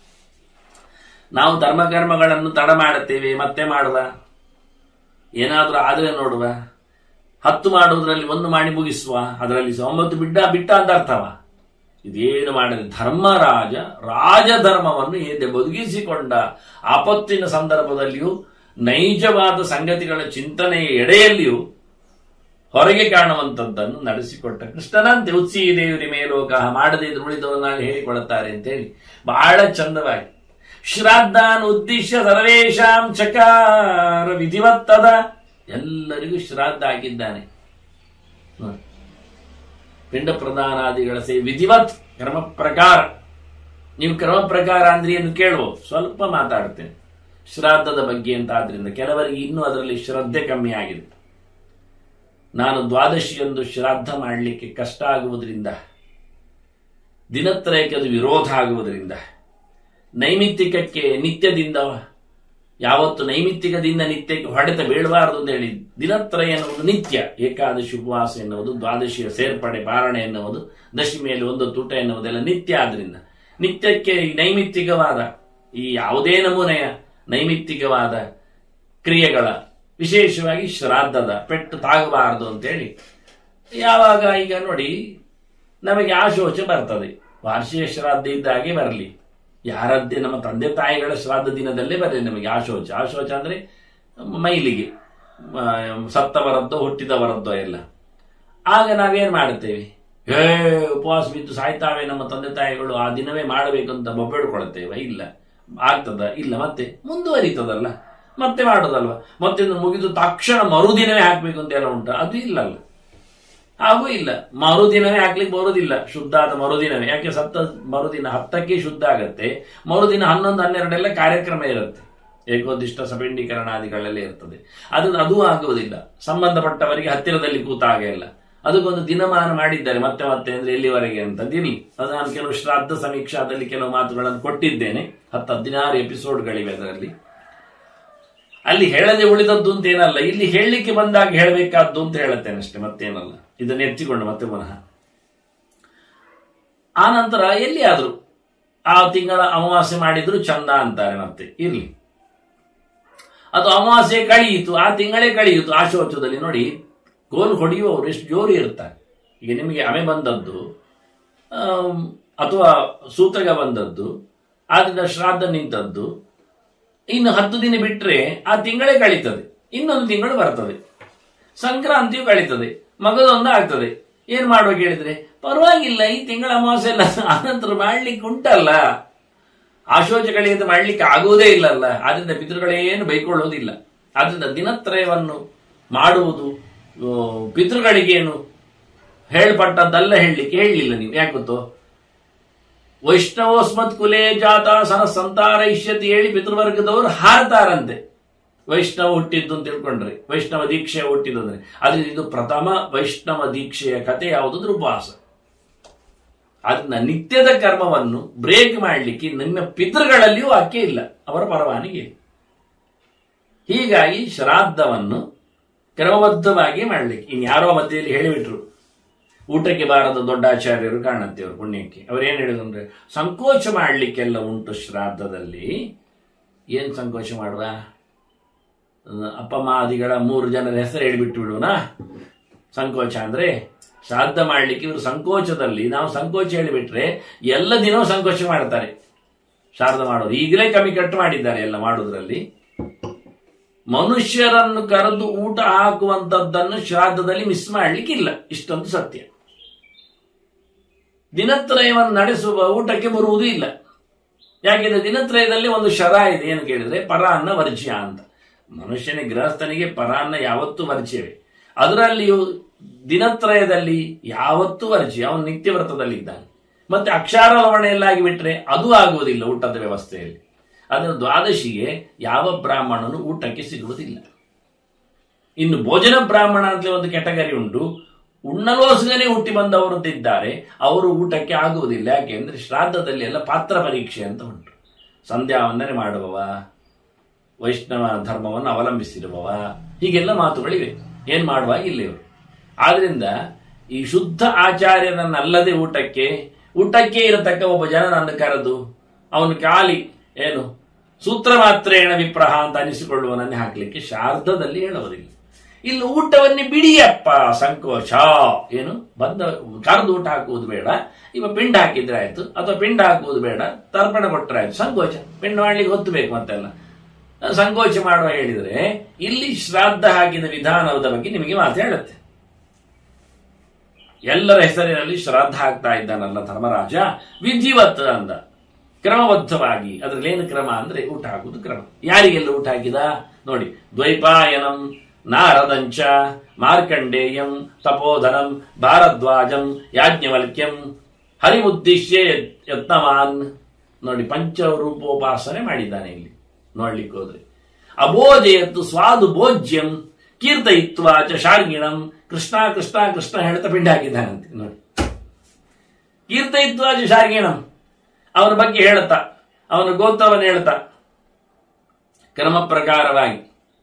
ನಾವು ಧರ್ಮಕರ್ಮಗಳನ್ನು ತಡ ಮಾಡುತ್ತೇವೆ ಮತ್ತೆ ಮಾಡುವ ಏನಾದ್ರೂ ಆದ್ರೆ ನೋಡುವ ಹತ್ತು ಮಾಡುವುದರಲ್ಲಿ ಒಂದು ಮಾಡಿ ಮುಗಿಸುವ ಅದರಲ್ಲಿ ಒಂಬತ್ತು ಬಿಡ್ಡ ಬಿಟ್ಟ ಅಂತ ಅರ್ಥವ ಇದೇನು ಮಾಡದೆ ಧರ್ಮರಾಜ ರಾಜಧರ್ಮವನ್ನು ಎದೆ ಬದುಕಿಸಿಕೊಂಡ ಆಪತ್ತಿನ ಸಂದರ್ಭದಲ್ಲಿಯೂ ನೈಜವಾದ ಸಂಗತಿಗಳ ಚಿಂತನೆಯ ಎಡೆಯಲ್ಲಿಯೂ ಹೊರಗೆ ಕಾಣುವಂಥದ್ದನ್ನು ನಡೆಸಿಕೊಟ್ಟ ಕೃಷ್ಣನಂತೆ ಉತ್ಸಿ ದೇವರಿ ಮೇಲೋಕ ಮಾಡದೇ ಇದ್ರು ಉಳಿದವರು ನಾಳೆ ಹೇಳಿಕೊಳ್ಳುತ್ತಾರೆ ಅಂತೇಳಿ ಬಹಳ ಚಂದವಾಗಿ ಶ್ರಾದ್ದಾನ್ ಉದ್ದೇಶ ಸರ್ವೇಶಾಂ ಚಕಾರ ವಿಧಿವತ್ತದ ಎಲ್ಲರಿಗೂ ಶ್ರಾದ್ದ ಹಾಕಿದ್ದಾನೆ ನೋಡಿ. ಪಿಂಡ ಪ್ರದಾನಾದಿಗಳ ಸೇ ವಿಧಿವತ್ ಕ್ರಮ ಪ್ರಕಾರ ನೀವು ಕ್ರಮ ಪ್ರಕಾರ ಅಂದ್ರೆ ಏನು ಕೇಳುವ ಸ್ವಲ್ಪ ಮಾತಾಡ್ತೇನೆ ಶ್ರಾದ್ದದ ಬಗ್ಗೆ ಅಂತ ಆದ್ರಿಂದ ಕೆಲವರಿಗೆ ಇನ್ನೂ ಅದರಲ್ಲಿ ಶ್ರದ್ಧೆ ಕಮ್ಮಿ ಆಗಿದೆ ನಾನು ದ್ವಾದಶಿಯೊಂದು ಶ್ರಾದ್ದ ಮಾಡಲಿಕ್ಕೆ ಕಷ್ಟ ಆಗುವುದರಿಂದ ದಿನತ್ರಯಕ್ಕೆ ಅದು ವಿರೋಧ ಆಗುವುದರಿಂದ ನೈಮಿತ್ತಿಕಕ್ಕೆ ನಿತ್ಯದಿಂದ ಯಾವತ್ತು ನೈಮಿತ್ತಿಕದಿಂದ ನಿತ್ಯಕ್ಕೆ ಹೊಡೆತ ಬೀಳಬಾರದು ಅಂತ ಹೇಳಿ ದಿನತ್ರಯ ಎನ್ನುವುದು ನಿತ್ಯ ಏಕಾದಶಿ ಉಪವಾಸ ಎನ್ನುವುದು ದ್ವಾದಶಿಯ ಸೇರ್ಪಡೆ ಪಾರಣೆ ಎನ್ನುವುದು ದಶಮಿಯಲ್ಲಿ ಒಂದು ತೂಟ ಎನ್ನುವುದೆಲ್ಲ ನಿತ್ಯ ಆದ್ರಿಂದ ನಿತ್ಯಕ್ಕೆ ಈ ನೈಮಿತ್ತಿಕವಾದ ಈ ಯಾವುದೇ ನಮೂನೆಯ ನೈಮಿತ್ತಿಕವಾದ ಕ್ರಿಯೆಗಳ ವಿಶೇಷವಾಗಿ ಶ್ರಾದ್ದದ ಪೆಟ್ಟು ತಾಗಬಾರದು ಅಂತೇಳಿ ಯಾವಾಗ ಈಗ ನೋಡಿ ನಮಗೆ ಆಶೋಚ ಬರ್ತದೆ ವಾರ್ಷಿಕ ಶ್ರಾದ್ದ ಇದ್ದಾಗೆ ಬರಲಿ ಯಾರದ್ದೇ ನಮ್ಮ ತಂದೆ ತಾಯಿಗಳ ಶ್ರಾದ್ದ ದಿನದಲ್ಲೇ ಬರಲಿ ನಮಗೆ ಆಶೋಚ ಆಶೋಚ ಅಂದ್ರೆ ಮೈಲಿಗೆ ಆ, ಸತ್ತವರದ್ದೋ ಹುಟ್ಟಿದವರದ್ದೋ ಎಲ್ಲ ಆಗ ನಾವೇನ್ ಮಾಡುತ್ತೇವೆ ಏ ಉಪವಾಸ ಬಿದ್ದು ಸಾಯ್ತಾವೆ ನಮ್ಮ ತಂದೆ ತಾಯಿಗಳು ಆ ದಿನವೇ ಮಾಡಬೇಕು ಅಂತ ಬೊಬ್ಬೆಡ್ಕೊಳ್ತೇವೆ ಇಲ್ಲ ಆಗ್ತದ ಇಲ್ಲ ಮತ್ತೆ ಮುಂದುವರಿತದಲ್ಲ ಮತ್ತೆ ಮಾಡೋದಲ್ವ ಮತ್ತೆ ಇದು ಮುಗಿದು ತಕ್ಷಣ ಮರುದಿನವೇ ಹಾಕ್ಬೇಕು ಅಂತ ಎಲ್ಲ ಉಂಟು ಅದು ಇಲ್ಲಲ್ಲ ಹಾಗೂ ಇಲ್ಲ ಮರುದಿನವೇ ಹಾಕ್ಲಿಕ್ಕೆ ಬರುವುದಿಲ್ಲ ಶುದ್ಧ ಆದ ಮರುದಿನವೇ ಯಾಕೆ ಸತ್ತ ಮರುದಿನ ಹತ್ತಕ್ಕೆ ಶುದ್ಧ ಆಗತ್ತೆ ಮರುದಿನ ಹನ್ನೊಂದು ಹನ್ನೆರಡೆಲ್ಲ ಕಾರ್ಯಕ್ರಮ ಇರುತ್ತೆ ಏಕೋದಿಷ್ಟ ಸಪಿಂಡೀಕರಣಾದಿಗಳೆಲ್ಲ ಇರ್ತದೆ ಅದು ಅದು ಆಗುವುದಿಲ್ಲ ಸಂಬಂಧಪಟ್ಟವರಿಗೆ ಹತ್ತಿರದಲ್ಲಿ ಕೂತಾಗ ಇಲ್ಲ ಅದಕ್ಕೊಂದು ದಿನಮಾನ ಮಾಡಿದ್ದಾರೆ ಮತ್ತೆ ಮತ್ತೆ ಅಂದ್ರೆ ಎಲ್ಲಿವರೆಗೆ ಅಂತ ಇರ್ಲಿ ಅದು ನಾನು ಕೆಲವು ಶ್ರಾದ್ದ ಸಮೀಕ್ಷಾದಲ್ಲಿ ಕೆಲವು ಮಾತುಗಳನ್ನು ಕೊಟ್ಟಿದ್ದೇನೆ ಹತ್ತು ಹದಿನಾರು ಎಪಿಸೋಡ್ಗಳಿವೆ ಅದರಲ್ಲಿ ಅಲ್ಲಿ ಹೇಳದೆ ಉಳಿದದ್ದು ಅಂತ ಏನಲ್ಲ ಇಲ್ಲಿ ಹೇಳಲಿಕ್ಕೆ ಬಂದಾಗ ಹೇಳಬೇಕಾದ್ದು ಅಂತ ಹೇಳುತ್ತೇನೆ ಅಷ್ಟೇ ಮತ್ತೇನಲ್ಲ ಇದನ್ನು ಎತ್ತಿಕೊಂಡು ಮತ್ತೆ ಪುನಃ ಆ ನಂತರ ಎಲ್ಲಿಯಾದ್ರೂ ಆ ತಿಂಗಳ ಅಮಾವಾಸ್ಯೆ ಮಾಡಿದ್ರು ಚಂದ ಅಂತಾರೆ ಮತ್ತೆ ಇರ್ಲಿ ಅದು ಅಮಾವಾಸ್ಯೆ ಕಳೆಯಿತು ಆ ತಿಂಗಳೇ ಕಳೆಯಿತು ಆ ಶೋಚದಲ್ಲಿ ನೋಡಿ ಗೋಲ್ ಹೊಡೆಯುವವರು ಎಷ್ಟು ಜೋರು ಇರ್ತಾರೆ ಈಗ ನಿಮಗೆ ಅಮೆ ಬಂದದ್ದು ಆಮ್, ಅಥವಾ ಸೂತಕ ಬಂದದ್ದು ಆದ್ರಿಂದ ಶ್ರಾದ್ದ ನಿಂತದ್ದು ಇನ್ನು ಹತ್ತು ದಿನ ಬಿಟ್ರೆ ಆ ತಿಂಗಳೇ ಕಳೀತದೆ ಇನ್ನೊಂದು ತಿಂಗಳು ಬರ್ತದೆ ಸಂಕ್ರಾಂತಿಯು ಕಳೀತದೆ ಮಗದೊಂದು ಆಗ್ತದೆ ಏನ್ ಮಾಡ್ಬೇಕು ಹೇಳಿದ್ರೆ ಪರವಾಗಿಲ್ಲ ಈ ತಿಂಗಳ ಅಮಾವಾಸ್ಯೆ ಎಲ್ಲ ಆನಂತರ ಮಾಡ್ಲಿಕ್ಕೆ ಉಂಟಲ್ಲ ಆಶೋಚ ಕಳೆಯದೆ ಮಾಡ್ಲಿಕ್ಕೆ ಆಗುವುದೇ ಇಲ್ಲಲ್ಲ ಆದ್ರಿಂದ ಪಿತೃಗಳೇನು ಬೈಕೊಳ್ಳೋದಿಲ್ಲ ಆದ್ರಿಂದ ದಿನತ್ರಯವನ್ನು ಮಾಡುವುದು ಆ, ಪಿತೃಗಳಿಗೇನು ಹೇಳ್ಪಟ್ಟದ್ದಲ್ಲ ಹೇಳಲಿಕ್ಕೆ ಹೇಳಲಿಲ್ಲ ನೀವು ಯಾಕೆ ಗೊತ್ತು ವೈಷ್ಣವೋಸ್ಮತ್ ಕುಲೇ ಜಾತ ಸನ ಸಂತಾರೈಷ್ಯತಿ ಹೇಳಿ ಪಿತೃವರ್ಗದವರು ಹಾರ್ತಾರಂತೆ ವೈಷ್ಣವ ಹುಟ್ಟಿದ್ದು ಅಂತ ತಿಳ್ಕೊಂಡ್ರೆ ವೈಷ್ಣವ ದೀಕ್ಷೆ ಹುಟ್ಟಿದಂದ್ರೆ ಆದ್ರೆ ಇದು ಪ್ರಥಮ ವೈಷ್ಣವ ದೀಕ್ಷೆಯ ಕಥೆ ಯಾವುದಂದ್ರೆ ಉಪವಾಸ ಅದನ್ನ ನಿತ್ಯದ ಕರ್ಮವನ್ನು ಬ್ರೇಕ್ ಮಾಡಲಿಕ್ಕೆ ನಿಮ್ಮ ಪಿತೃಗಳಲ್ಲಿಯೂ ಆಕೆ ಇಲ್ಲ ಅವರ ಪರವಾನಿಗೆ ಹೀಗಾಗಿ ಶ್ರಾದ್ದವನ್ನು ಕ್ರಮಬದ್ಧವಾಗಿ ಮಾಡಲಿಕ್ಕೆ ಇನ್ಯಾರೋ ಮಧ್ಯೆಯಲ್ಲಿ ಹೇಳಿಬಿಟ್ರು ಊಟಕ್ಕೆ ಬಾರದ ದೊಡ್ಡ ಆಚಾರ್ಯರು ಕಾಣುತ್ತೆ ಅವರು ಪುಣ್ಯಕ್ಕೆ ಅವ್ರೇನು ಹೇಳಿದಂದ್ರೆ ಸಂಕೋಚ ಮಾಡಲಿಕ್ಕೆಲ್ಲ ಉಂಟು ಶ್ರಾದ್ದದಲ್ಲಿ ಏನ್ ಸಂಕೋಚ ಮಾಡುವ ಅಪ್ಪ ಮಾದಿಗಳ ಮೂರು ಜನರ ಹೆಸರು ಹೇಳಿಬಿಟ್ಟು ಬಿಡುವನಾ ಸಂಕೋಚ ಅಂದ್ರೆ ಶ್ರಾದ್ದ ಮಾಡ್ಲಿಕ್ಕೆ ಇವರು ಸಂಕೋಚದಲ್ಲಿ ನಾವು ಸಂಕೋಚ ಹೇಳಿಬಿಟ್ರೆ ಎಲ್ಲ ದಿನವೂ ಸಂಕೋಚ ಮಾಡ್ತಾರೆ ಶ್ರಾದ್ದ ಮಾಡೋದು ಈಗಲೇ ಕಮ್ಮಿ ಕಟ್ಟು ಮಾಡಿದ್ದಾರೆ ಎಲ್ಲ ಮಾಡೋದ್ರಲ್ಲಿ ಮನುಷ್ಯರನ್ನು ಕರೆದು ಊಟ ಹಾಕುವಂತದ್ದನ್ನು ಶ್ರಾದ್ದದಲ್ಲಿ ಮಿಸ್ ಮಾಡ್ಲಿಕ್ಕಿಲ್ಲ ಇಷ್ಟೊಂದು ಸತ್ಯ ದಿನತ್ರಯವನ್ನು ನಡೆಸುವ ಊಟಕ್ಕೆ ಬರುವುದೂ ಇಲ್ಲ ಯಾಕೆಂದ್ರೆ ದಿನತ್ರಯದಲ್ಲಿ ಒಂದು ಶರ ಇದೆ ಏನು ಕೇಳಿದ್ರೆ ಪರಾನ್ನ ವರ್ಜ್ಯ ಅಂತ ಮನುಷ್ಯನ ಗೃಹಸ್ಥನಿಗೆ ಪರಾನ್ನ ಯಾವತ್ತೂ ವರ್ಜ್ಯವೇ ಅದರಲ್ಲಿಯೂ ದಿನತ್ರಯದಲ್ಲಿ ಯಾವತ್ತೂ ವರ್ಜ್ಯ ಅವನು ನಿತ್ಯ ವ್ರತದಲ್ಲಿದ್ದಾನೆ ಮತ್ತೆ ಅಕ್ಷಾರ ಲವಣೆಯಲ್ಲಾಗಿ ಬಿಟ್ರೆ ಅದು ಆಗುವುದಿಲ್ಲ ಊಟದ ವ್ಯವಸ್ಥೆಯಲ್ಲಿ ಅದನ್ನು ದ್ವಾದಶಿಗೆ ಯಾವ ಬ್ರಾಹ್ಮಣನು ಊಟಕ್ಕೆ ಸಿಗುವುದಿಲ್ಲ ಇನ್ನು ಭೋಜನ ಬ್ರಾಹ್ಮಣ ಅಂತ ಒಂದು ಕೆಟಗರಿ ಉಂಟು ಉಣ್ಣಲೋಸ್ಗನೆ ಹುಟ್ಟಿ ಬಂದವರು ಅಂತ ಇದ್ದಾರೆ ಅವರು ಊಟಕ್ಕೆ ಆಗುವುದಿಲ್ಲ ಯಾಕೆಂದ್ರೆ ಶ್ರಾದ್ದದಲ್ಲಿ ಎಲ್ಲ ಪಾತ್ರ ಪರೀಕ್ಷೆ ಅಂತ ಉಂಟು ಸಂಧ್ಯಾ ವಂದನೆ ಮಾಡುವವ ವೈಷ್ಣವ ಧರ್ಮವನ್ನು ಅವಲಂಬಿಸಿರುವವ ಹೀಗೆಲ್ಲ ಮಾತುಗಳಿವೆ ಏನ್ ಮಾಡುವಾಗಿಲ್ಲ ಇವರು ಆದ್ರಿಂದ ಈ ಶುದ್ಧ ಆಚಾರ್ಯರನ್ನಲ್ಲದೆ ಊಟಕ್ಕೆ ಊಟಕ್ಕೆ ಇರತಕ್ಕ ಒಬ್ಬ ಜನನನ್ನು ಕರೆದು ಅವನು ಖಾಲಿ ಏನು ಸೂತ್ರ ಮಾತ್ರೇಣ ವಿಪ್ರಹ ಅಂತ ಅನಿಸಿಕೊಳ್ಳುವನನ್ನೇ ಹಾಕಲಿಕ್ಕೆ ಶಾರ್ಧದಲ್ಲಿ ಹೇಳುವುದಿಲ್ಲ ಇಲ್ಲಿ ಊಟವನ್ನೇ ಬಿಡಿಯಪ್ಪ ಸಂಕೋಚ ಏನು ಬಂದ ಕರೆದು ಊಟ ಹಾಕುವುದು ಬೇಡ ಇವ ಪಿಂಡ ಹಾಕಿದ್ರೆ ಆಯ್ತು ಅಥವಾ ಪಿಂಡ ಹಾಕುವುದು ಬೇಡ ತರ್ಪಣ ಕೊಟ್ಟರೆ ಆಯ್ತು ಸಂಕೋಚ ಪಿಂಡ ಮಾಡ್ಲಿಕ್ಕೆ ಹೊತ್ತು ಬೇಕು ಮತ್ತೆಲ್ಲ ಸಂಕೋಚ ಮಾಡುವ ಹೇಳಿದ್ರೆ ಇಲ್ಲಿ ಶ್ರಾದ್ದ ಹಾಕಿದ ವಿಧಾನದ ಬಗ್ಗೆ ನಿಮಗೆ ಮಾತು ಹೇಳುತ್ತೆ ಎಲ್ಲರ ಹೆಸರಿನಲ್ಲಿ ಶ್ರಾದ್ದ ಹಾಕ್ತಾ ಇದ್ದಾನಲ್ಲ ಧರ್ಮರಾಜ ವಿಧಿವತ್ ಅಂದ ಕ್ರಮಬದ್ಧವಾಗಿ ಅದ್ರಲ್ಲಿ ಏನು ಕ್ರಮ ಅಂದ್ರೆ ಊಟ ಹಾಕುವುದು ಕ್ರಮ ಯಾರಿಗೆಲ್ಲ ಊಟ ಹಾಕಿದ ನೋಡಿ ದ್ವೈಪಾಯನಂ ನಾರದಂಚ ಮಾರ್ಕಂಡೇಯಂ ತಪೋಧನಂ ಭಾರದ್ವಾಜಂ ಯಾಜ್ಞವಲ್ಕ್ಯಂ ಹರಿಮುದ್ದಿಶ್ಯ ಯತ್ನವಾನ್ ನೋಡಿ ಪಂಚರೂಪೋಪಾಸನೆ ಮಾಡಿದ್ದಾನೆ ಇಲ್ಲಿ ನೋಡ್ಲಿಕ್ಕೆ ಹೋದ್ರೆ ಅಬೋಜಯತ್ತು ಸ್ವಾದು ಭೋಜ್ಯಂ ಕೀರ್ತಯಿತ್ವ ಚ ಶಾರ್ಗಿಣಂ ಕೃಷ್ಣ ಕೃಷ್ಣ ಕೃಷ್ಣ ಹೇಳ್ತಾ ಪಿಂಡ ಹಾಕಿದ್ದಾನಂತೆ ನೋಡಿ ಕೀರ್ತಯಿತ್ವ ಚ ಶಾರ್ಗಿಣಂ ಅವನ ಬಗ್ಗೆ ಹೇಳ್ತಾ ಅವನ ಗೋತ್ರವನ್ನು ಹೇಳ್ತಾ ಕ್ರಮ ಪ್ರಕಾರವಾಗಿ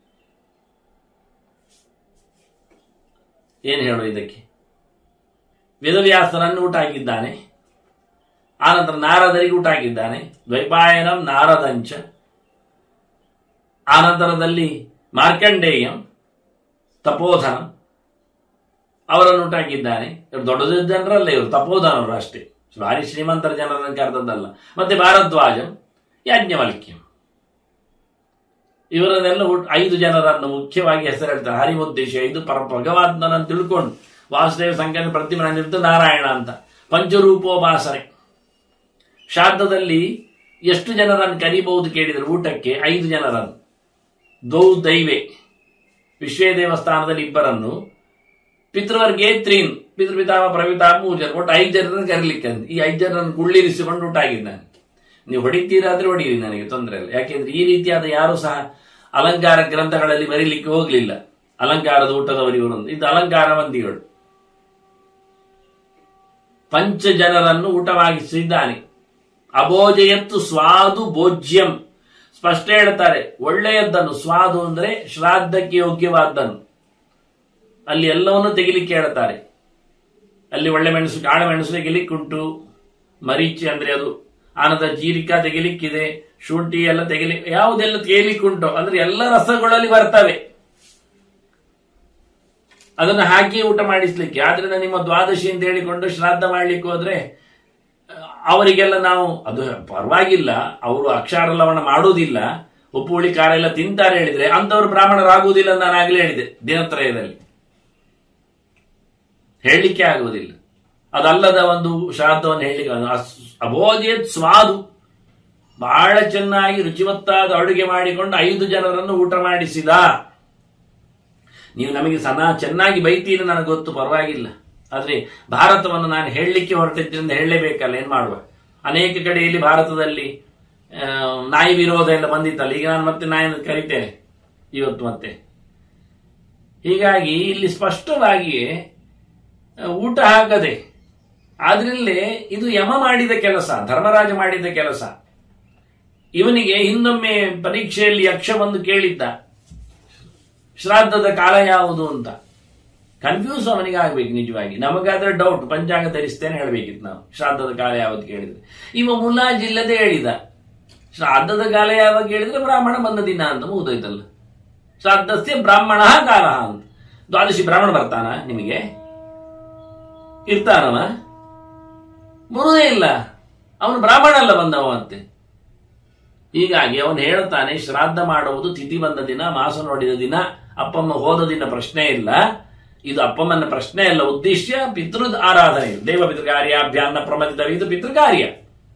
ಏನು ಹೇಳು ಇದಕ್ಕೆ ವೇದವ್ಯಾಸರನ್ನು ಊಟ ಹಾಕಿದ್ದಾನೆ ಆನಂತರ ನಾರದರಿಗೆ ಊಟ ಹಾಕಿದ್ದಾನೆ ದ್ವೈಪಾಯನಂ ನಾರದಂಚ ಆನಂತರದಲ್ಲಿ ಮಾರ್ಕಂಡೇಯಂ ತಪೋಧನ ಅವರನ್ನು ಊಟ ಹಾಕಿದ್ದಾನೆ ಇವರು ದೊಡ್ಡ ದೊಡ್ಡ ಜನರಲ್ಲ ಇವರು ತಪೋಧನವರು ಅಷ್ಟೇ ಭಾರಿ ಶ್ರೀಮಂತರ ಜನರನ್ನು ಕರೆದದ್ದಲ್ಲ ಮತ್ತೆ ಭಾರದ್ವಾಜಂ ಯಾಜ್ಞವಲ್ಕ್ಯಂ ಇವರನ್ನೆಲ್ಲ ಊಟ- ಐದು ಜನರನ್ನು ಮುಖ್ಯವಾಗಿ ಹೆಸರು ಹೇಳ್ತಾರೆ ಹರಿಮುದ್ದೇಶ ಇದು ಪರ ಭಗವಂತನನ್ನು ತಿಳ್ಕೊಂಡು ವಾಸುದೇವ ಸಂಖ್ಯಾನ ಪ್ರತಿಮೆ ನಿಂತು ನಾರಾಯಣ ಅಂತ ಪಂಚರೂಪೋಪಾಸನೆ ಶ್ರಾದ್ದದಲ್ಲಿ ಎಷ್ಟು ಜನರನ್ನು ಕರಿಬಹುದು ಕೇಳಿದರೆ ಊಟಕ್ಕೆ ಐದು ಜನರನ್ನು ದೌ ದೈವೆ ವಿಶ್ವೇ ದೇವಸ್ಥಾನದಲ್ಲಿ ಇಬ್ಬರನ್ನು ಪಿತೃವರ್ಗೆ ತ್ರೀನ್ ಪಿತೃಪಿತಾಮ ಪ್ರವಿತಾಮ ಮೂರು ಜನ ಒಟ್ಟು ಐದು ಜನರನ್ನು ಕರೀಲಿಕ್ಕೆ ಅಂತ ಈ ಐದು ಜನರನ್ನು ಗುಳ್ಳಿರಿಸಿಕೊಂಡು ಊಟ ಆಗಿದ್ದಾನೆ ನೀವು ಹೊಡಿತೀರಾದ್ರೆ ಹೊಡೀರಿ ನನಗೆ ತೊಂದರೆ ಇಲ್ಲ ಯಾಕೆಂದ್ರೆ ಈ ರೀತಿಯಾದ ಯಾರು ಸಹ ಅಲಂಕಾರ ಗ್ರಂಥಗಳಲ್ಲಿ ಬರೀಲಿಕ್ಕೆ ಹೋಗ್ಲಿಲ್ಲ ಅಲಂಕಾರದ ಊಟದವರು ಇವರು ಅಂತ. ಇದು ಅಲಂಕಾರ ಮಂದಿಗಳು ಪಂಚ ಜನರನ್ನು ಊಟವಾಗಿಸಿದ್ದಾನೆ ಅಭೋಜಯತ್ತು ಸ್ವಾದು ಭೋಜ್ಯಂ ಸ್ಪಷ್ಟ ಹೇಳ್ತಾರೆ ಒಳ್ಳೆಯದನ್ನು ಸ್ವಾದು ಅಂದ್ರೆ ಶ್ರಾದ್ದಕ್ಕೆ ಯೋಗ್ಯವಾದ್ದನ್ನು ಅಲ್ಲಿ ಎಲ್ಲವನ್ನು ತೆಗಿಲಿಕ್ಕೆ ಹೇಳ್ತಾರೆ ಅಲ್ಲಿ ಒಳ್ಳೆ ಮೆಣಸು ಕಾಳ ಮೆಣಸು ತೆಗಿಲಿಕ್ಕುಂಟು ಮರೀಚಿ ಅಂದ್ರೆ ಅದು ಆನಂತರ ಜೀರಿಕಾ ತೆಗಿಲಿಕ್ಕಿದೆ ಶುಂಠಿ ಎಲ್ಲ ತೆಗಿಲಿ ಯಾವುದೆಲ್ಲ ತೆಗಿಲಿಕ್ಕುಂಟು ಅಂದ್ರೆ ಎಲ್ಲ ರಸಗಳಲ್ಲಿ ಬರ್ತವೆ ಅದನ್ನು ಹಾಕಿ ಊಟ ಮಾಡಿಸ್ಲಿಕ್ಕೆ ಆದ್ರಿಂದ ನಿಮ್ಮ ದ್ವಾದಶಿ ಅಂತ ಹೇಳಿಕೊಂಡು ಶ್ರಾದ್ದ ಮಾಡ್ಲಿಕ್ಕೆ ಹೋದ್ರೆ ಆ, ಅವರಿಗೆಲ್ಲ ನಾವು ಅದು ಪರವಾಗಿಲ್ಲ ಅವರು ಅಕ್ಷರ ಲವಣ ಮಾಡುವುದಿಲ್ಲ ಉಪ್ಪು ಹುಳಿ ಖಾರ ಎಲ್ಲ ತಿಂತಾರೆ ಹೇಳಿದ್ರೆ ಅಂತವರು ಬ್ರಾಹ್ಮಣರಾಗುವುದಿಲ್ಲ ಅಂತ ನಾನು ಆಗ್ಲೇ ಹೇಳಿದೆ ದಿನತ್ರಯದಲ್ಲಿ ಹೇಳಲಿಕ್ಕೆ ಆಗುವುದಿಲ್ಲ ಅದಲ್ಲದ ಒಂದು ಶ್ರಾದ್ದವನ್ನು ಹೇಳಲಿಕ್ಕೆ ಆಗುವುದಿಲ್ಲ. ಅಸ್- ಅಬೋಧಿಯತ್ ಸ್ವಾದು ಬಹಳ ಚೆನ್ನಾಗಿ ರುಚಿವತ್ತಾದ ಅಡುಗೆ ಮಾಡಿಕೊಂಡು ಐದು ಜನರನ್ನು ಊಟ ಮಾಡಿಸಿದ ನೀವು ನಮಗೆ ಸನಾ ಚೆನ್ನಾಗಿ ಬೈತೀರಿ ನನಗೆ ಗೊತ್ತು ಪರವಾಗಿಲ್ಲ ಆದ್ರೆ ಭಾರತವನ್ನು ನಾನು ಹೇಳಲಿಕ್ಕೆ ಹೊರಟಿದ್ದರಿಂದ ಹೇಳಲೇಬೇಕಲ್ಲ ಏನ್ ಮಾಡುವ ಅನೇಕ ಕಡೆಯಲ್ಲಿ ಭಾರತದಲ್ಲಿ ಆ, ನಾಯಿ ವಿರೋಧ ಎಲ್ಲ ಬಂದಿತ್ತಲ್ಲ ಈಗ ನಾನು ಮತ್ತೆ ನಾಯಿನ ಕರಿತೇನೆ ಇವತ್ತು ಮತ್ತೆ ಹೀಗಾಗಿ ಇಲ್ಲಿ ಸ್ಪಷ್ಟವಾಗಿಯೇ ಆ, ಊಟ ಹಾಕದೆ ಆದ್ರಲ್ಲೇ ಇದು ಯಮ ಮಾಡಿದ ಕೆಲಸ ಧರ್ಮರಾಜ ಮಾಡಿದ ಕೆಲಸ ಇವನಿಗೆ ಹಿಂದೊಮ್ಮೆ ಪರೀಕ್ಷೆಯಲ್ಲಿ ಯಕ್ಷ ಬಂದು ಕೇಳಿದ್ದ ಶ್ರಾದ್ದದ ಕಾಲ ಯಾವುದು ಅಂತ ಕನ್ಫ್ಯೂಸ್ ಅವನಿಗೆ ಆಗ್ಬೇಕು ನಿಜವಾಗಿ ನಮಗಾದ್ರೆ ಡೌಟ್ ಪಂಚಾಂಗ ಧರಿಸ್ತೇನೆ ಹೇಳ್ಬೇಕಿತ್ತು ನಾವು ಶ್ರಾದ್ದದ ಕಾಲ ಯಾವುದು ಕೇಳಿದ್ರೆ ಇವ ಮುಲಾಜಿಲ್ಲದೆ ಹೇಳಿದ ಶ್ರಾದ್ದದ ಕಾಲ ಯಾವಾಗ ಕೇಳಿದ್ರೆ ಬ್ರಾಹ್ಮಣ ಬಂದ ದಿನ ಅಂತ ಮುಗಿದೋಯ್ತಲ್ಲ ಶ್ರಾದ್ದಸ್ಯ ಬ್ರಾಹ್ಮಣ ಕಾಲ ಅಂತ ದ್ವಾದಶಿ ಬ್ರಾಹ್ಮಣ ಬರ್ತಾನ ನಿಮಗೆ ಇರ್ತಾನವ ಬರುವುದೇ ಇಲ್ಲ ಅವನು ಬ್ರಾಹ್ಮಣ ಅಲ್ಲ ಬಂದವ ಮತ್ತೆ ಹೀಗಾಗಿ ಅವನು ಹೇಳ್ತಾನೆ ಶ್ರಾದ್ದ ಮಾಡುವುದು ತಿಥಿ ಬಂದ ದಿನ ಮಾಸ ನೋಡಿದ ದಿನ ಅಪ್ಪಮ್ಮ ಹೋದ ದಿನ ಪ್ರಶ್ನೆ ಇಲ್ಲ ಇದು ಅಪ್ಪಮ್ಮನ ಪ್ರಶ್ನೆ ಅಲ್ಲ ಉದ್ದೇಶ ಪಿತೃ ಆರಾಧನೆ ದೇವ ಪಿತೃಕಾರ್ಯಾಭ್ಯಾನ್ನ ಪ್ರಮದಿತ ಇದು ಪಿತೃಕಾರ್ಯ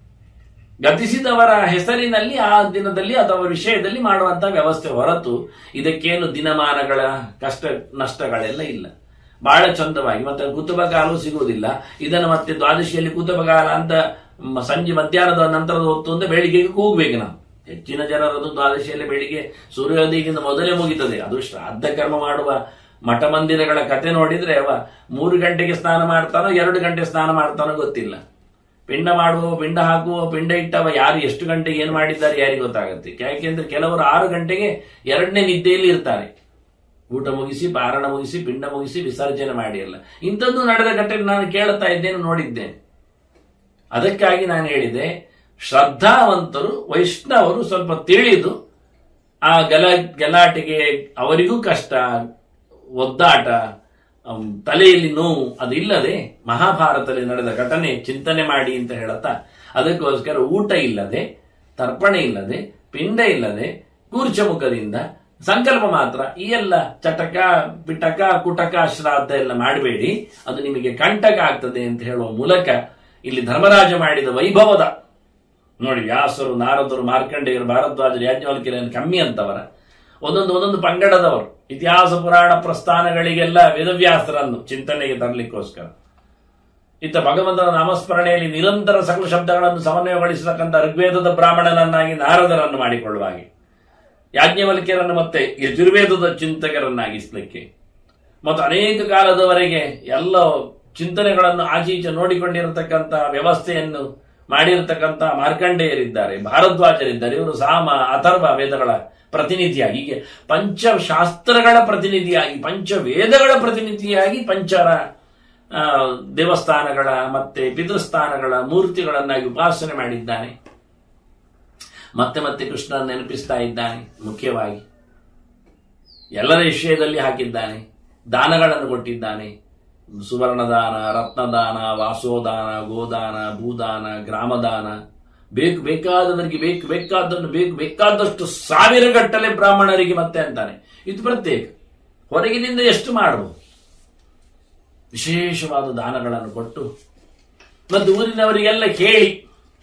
ಗತಿಸಿದವರ ಹೆಸರಿನಲ್ಲಿ ಆ ದಿನದಲ್ಲಿ ಅಥವಾ ವಿಷಯದಲ್ಲಿ ಮಾಡುವಂತ ವ್ಯವಸ್ಥೆ ಹೊರತು ಇದಕ್ಕೇನು ದಿನಮಾನಗಳ ಕಷ್ಟ ನಷ್ಟಗಳೆಲ್ಲ ಇಲ್ಲ ಬಹಳ ಚಂದವಾಗಿ ಮತ್ತೆ ಕುತುಬಗಾಲು ಸಿಗುವುದಿಲ್ಲ ಇದನ್ನು ಮತ್ತೆ ದ್ವಾದಶಿಯಲ್ಲಿ ಕುತುಬಗಾಲ ಅಂತ ಮ- ಸಂಜೆ ಮಧ್ಯಾಹ್ನದ ನಂತರದ ಹೊತ್ತು ಅಂತ ಬೆಳಿಗ್ಗೆಗೆ ಕೂಗ್ಬೇಕು ನಾವು ಹೆಚ್ಚಿನ ಜನರದು ದ್ವಾದಶಿಯಲ್ಲಿ ಬೆಳಿಗ್ಗೆ ಸೂರ್ಯೋದಯಕ್ಕಿಂತ ಮೊದಲೇ ಮುಗಿತದೆ ಅದು ಶ್ರಾದ್ದ ಕರ್ಮ ಮಾಡುವ ಮಠ ಮಂದಿರಗಳ ಕತೆ ನೋಡಿದ್ರೆ ಅವ ಮೂರು ಗಂಟೆಗೆ ಸ್ನಾನ ಮಾಡ್ತಾನೋ ಎರಡು ಗಂಟೆ ಸ್ನಾನ ಮಾಡ್ತಾನೋ ಗೊತ್ತಿಲ್ಲ ಪಿಂಡ ಮಾಡುವ ಪಿಂಡ ಹಾಕುವ ಪಿಂಡ ಇಟ್ಟವ ಯಾರು ಎಷ್ಟು ಗಂಟೆಗೆ ಏನು ಮಾಡಿದ್ದಾರೆ ಯಾರಿಗೆ ಗೊತ್ತಾಗುತ್ತೆ ಯಾಕೆಂದ್ರೆ ಕೆಲವರು ಆರು ಗಂಟೆಗೆ ಎರಡನೇ ನಿದ್ದೆಯಲ್ಲಿ ಇರ್ತಾರೆ ಊಟ ಮುಗಿಸಿ ಪಾರಣ ಮುಗಿಸಿ ಪಿಂಡ ಮುಗಿಸಿ ವಿಸರ್ಜನೆ ಮಾಡಿ ಎಲ್ಲ ಇಂಥದ್ದು ನಡೆದ ಘಟನೆ ನಾನು ಕೇಳುತ್ತಾ ಇದ್ದೇನೆ ನೋಡಿದ್ದೇನೆ ಅದಕ್ಕಾಗಿ ನಾನು ಹೇಳಿದೆ ಶ್ರದ್ಧಾವಂತರು ವೈಷ್ಣವರು ಸ್ವಲ್ಪ ತಿಳಿದು ಆ ಗಲ ಗಲಾಟೆಗೆ ಅವರಿಗೂ ಕಷ್ಟ ಒದ್ದಾಟ ಅಮ್, ತಲೆಯಲ್ಲಿ ನೋವು ಅದಿಲ್ಲದೆ ಮಹಾಭಾರತದಲ್ಲಿ ನಡೆದ ಘಟನೆ ಚಿಂತನೆ ಮಾಡಿ ಅಂತ ಹೇಳುತ್ತಾ ಅದಕ್ಕೋಸ್ಕರ ಊಟ ಇಲ್ಲದೆ ತರ್ಪಣೆ ಇಲ್ಲದೆ ಪಿಂಡ ಇಲ್ಲದೆ ಕೂರ್ಚಮುಖದಿಂದ ಸಂಕಲ್ಪ ಮಾತ್ರ ಈ ಎಲ್ಲ ಚಟಕ ಪಿಟಕ ಕುಟಕ ಶ್ರಾದ್ದ ಎಲ್ಲ ಮಾಡಬೇಡಿ ಅದು ನಿಮಗೆ ಕಂಟಕ ಆಗ್ತದೆ ಅಂತ ಹೇಳುವ ಮೂಲಕ ಇಲ್ಲಿ ಧರ್ಮರಾಜ ಮಾಡಿದ ವೈಭವದ ನೋಡಿ ವ್ಯಾಸರು ನಾರದರು ಮಾರ್ಕಂಡೇಯರು ಭಾರದ್ವಾಜರು ಯಾಜ್ಞವಲ್ಕಿಯರು ಕಮ್ಮಿ ಅಂತವರ ಒಂದೊಂದು ಒಂದೊಂದು ಪಂಗಡದವರು ಇತಿಹಾಸ ಪುರಾಣ ಪ್ರಸ್ಥಾನಗಳಿಗೆಲ್ಲ ವೇದವ್ಯಾಸರನ್ನು ಚಿಂತನೆಗೆ ತರಲಿಕ್ಕೋಸ್ಕರ ಇತ್ತ ಭಗವಂತನ ನಾಮಸ್ಮರಣೆಯಲ್ಲಿ ನಿರಂತರ ಸಕಲ ಶಬ್ದಗಳನ್ನು ಸಮನ್ವಯಗೊಳಿಸತಕ್ಕಂಥ ಋಗ್ವೇದದ ಬ್ರಾಹ್ಮಣನನ್ನಾಗಿ ನಾರದರನ್ನು ಮಾಡಿಕೊಳ್ಳುವ ಹಾಗೆ ಯಾಜ್ಞವಲ್ಕ್ಯರನ್ನು ಮತ್ತೆ ಯಜುರ್ವೇದದ ಚಿಂತಕರನ್ನಾಗಿಸಲಿಕ್ಕೆ ಮತ್ತು ಅನೇಕ ಕಾಲದವರೆಗೆ ಎಲ್ಲ ಚಿಂತನೆಗಳನ್ನು ಆಚೀಚೆ ನೋಡಿಕೊಂಡಿರತಕ್ಕಂಥ ವ್ಯವಸ್ಥೆಯನ್ನು ಮಾಡಿರತಕ್ಕಂಥ ಮಾರ್ಕಂಡೇಯರಿದ್ದಾರೆ ಭಾರದ್ವಾಜರಿದ್ದಾರೆ ಇವರು ಸಾಮ ಅಥರ್ವ ವೇದಗಳ ಪ್ರತಿನಿಧಿಯಾಗಿ ಹೀಗೆ ಪಂಚಶಾಸ್ತ್ರಗಳ ಪ್ರತಿನಿಧಿಯಾಗಿ ಪಂಚವೇದಗಳ ಪ್ರತಿನಿಧಿಯಾಗಿ ಪಂಚರ ಆ, ದೇವಸ್ಥಾನಗಳ ಮತ್ತೆ ಪಿತೃಸ್ಥಾನಗಳ ಮೂರ್ತಿಗಳನ್ನಾಗಿ ಉಪಾಸನೆ ಮಾಡಿದ್ದಾನೆ ಮತ್ತೆ ಮತ್ತೆ ಕೃಷ್ಣನ ನೆನಪಿಸ್ತಾ ಇದ್ದಾನೆ ಮುಖ್ಯವಾಗಿ ಎಲ್ಲರ ವಿಷಯದಲ್ಲಿ ಹಾಕಿದ್ದಾನೆ ದಾನಗಳನ್ನು ಕೊಟ್ಟಿದ್ದಾನೆ ಸುವರ್ಣದಾನ ರತ್ನದಾನ ವಾಸೋದಾನ ಗೋದಾನ ಭೂದಾನ ಗ್ರಾಮದಾನ ಬೇಕು ಬೇಕಾದವರಿಗೆ ಬೇಕು ಬೇಕಾದನ್ನು ಬೇಕು ಬೇಕಾದಷ್ಟು ಸಾವಿರ ಗಟ್ಟಲೆ ಬ್ರಾಹ್ಮಣರಿಗೆ ಮತ್ತೆ ಅಂತಾನೆ ಇದು ಪ್ರತ್ಯೇಕ ಹೊರಗಿನಿಂದ ಎಷ್ಟು ಮಾಡಬಹುದು ವಿಶೇಷವಾದ ದಾನಗಳನ್ನು ಕೊಟ್ಟು ಮತ್ತು ಊರಿನವರಿಗೆಲ್ಲ ಕೇಳಿ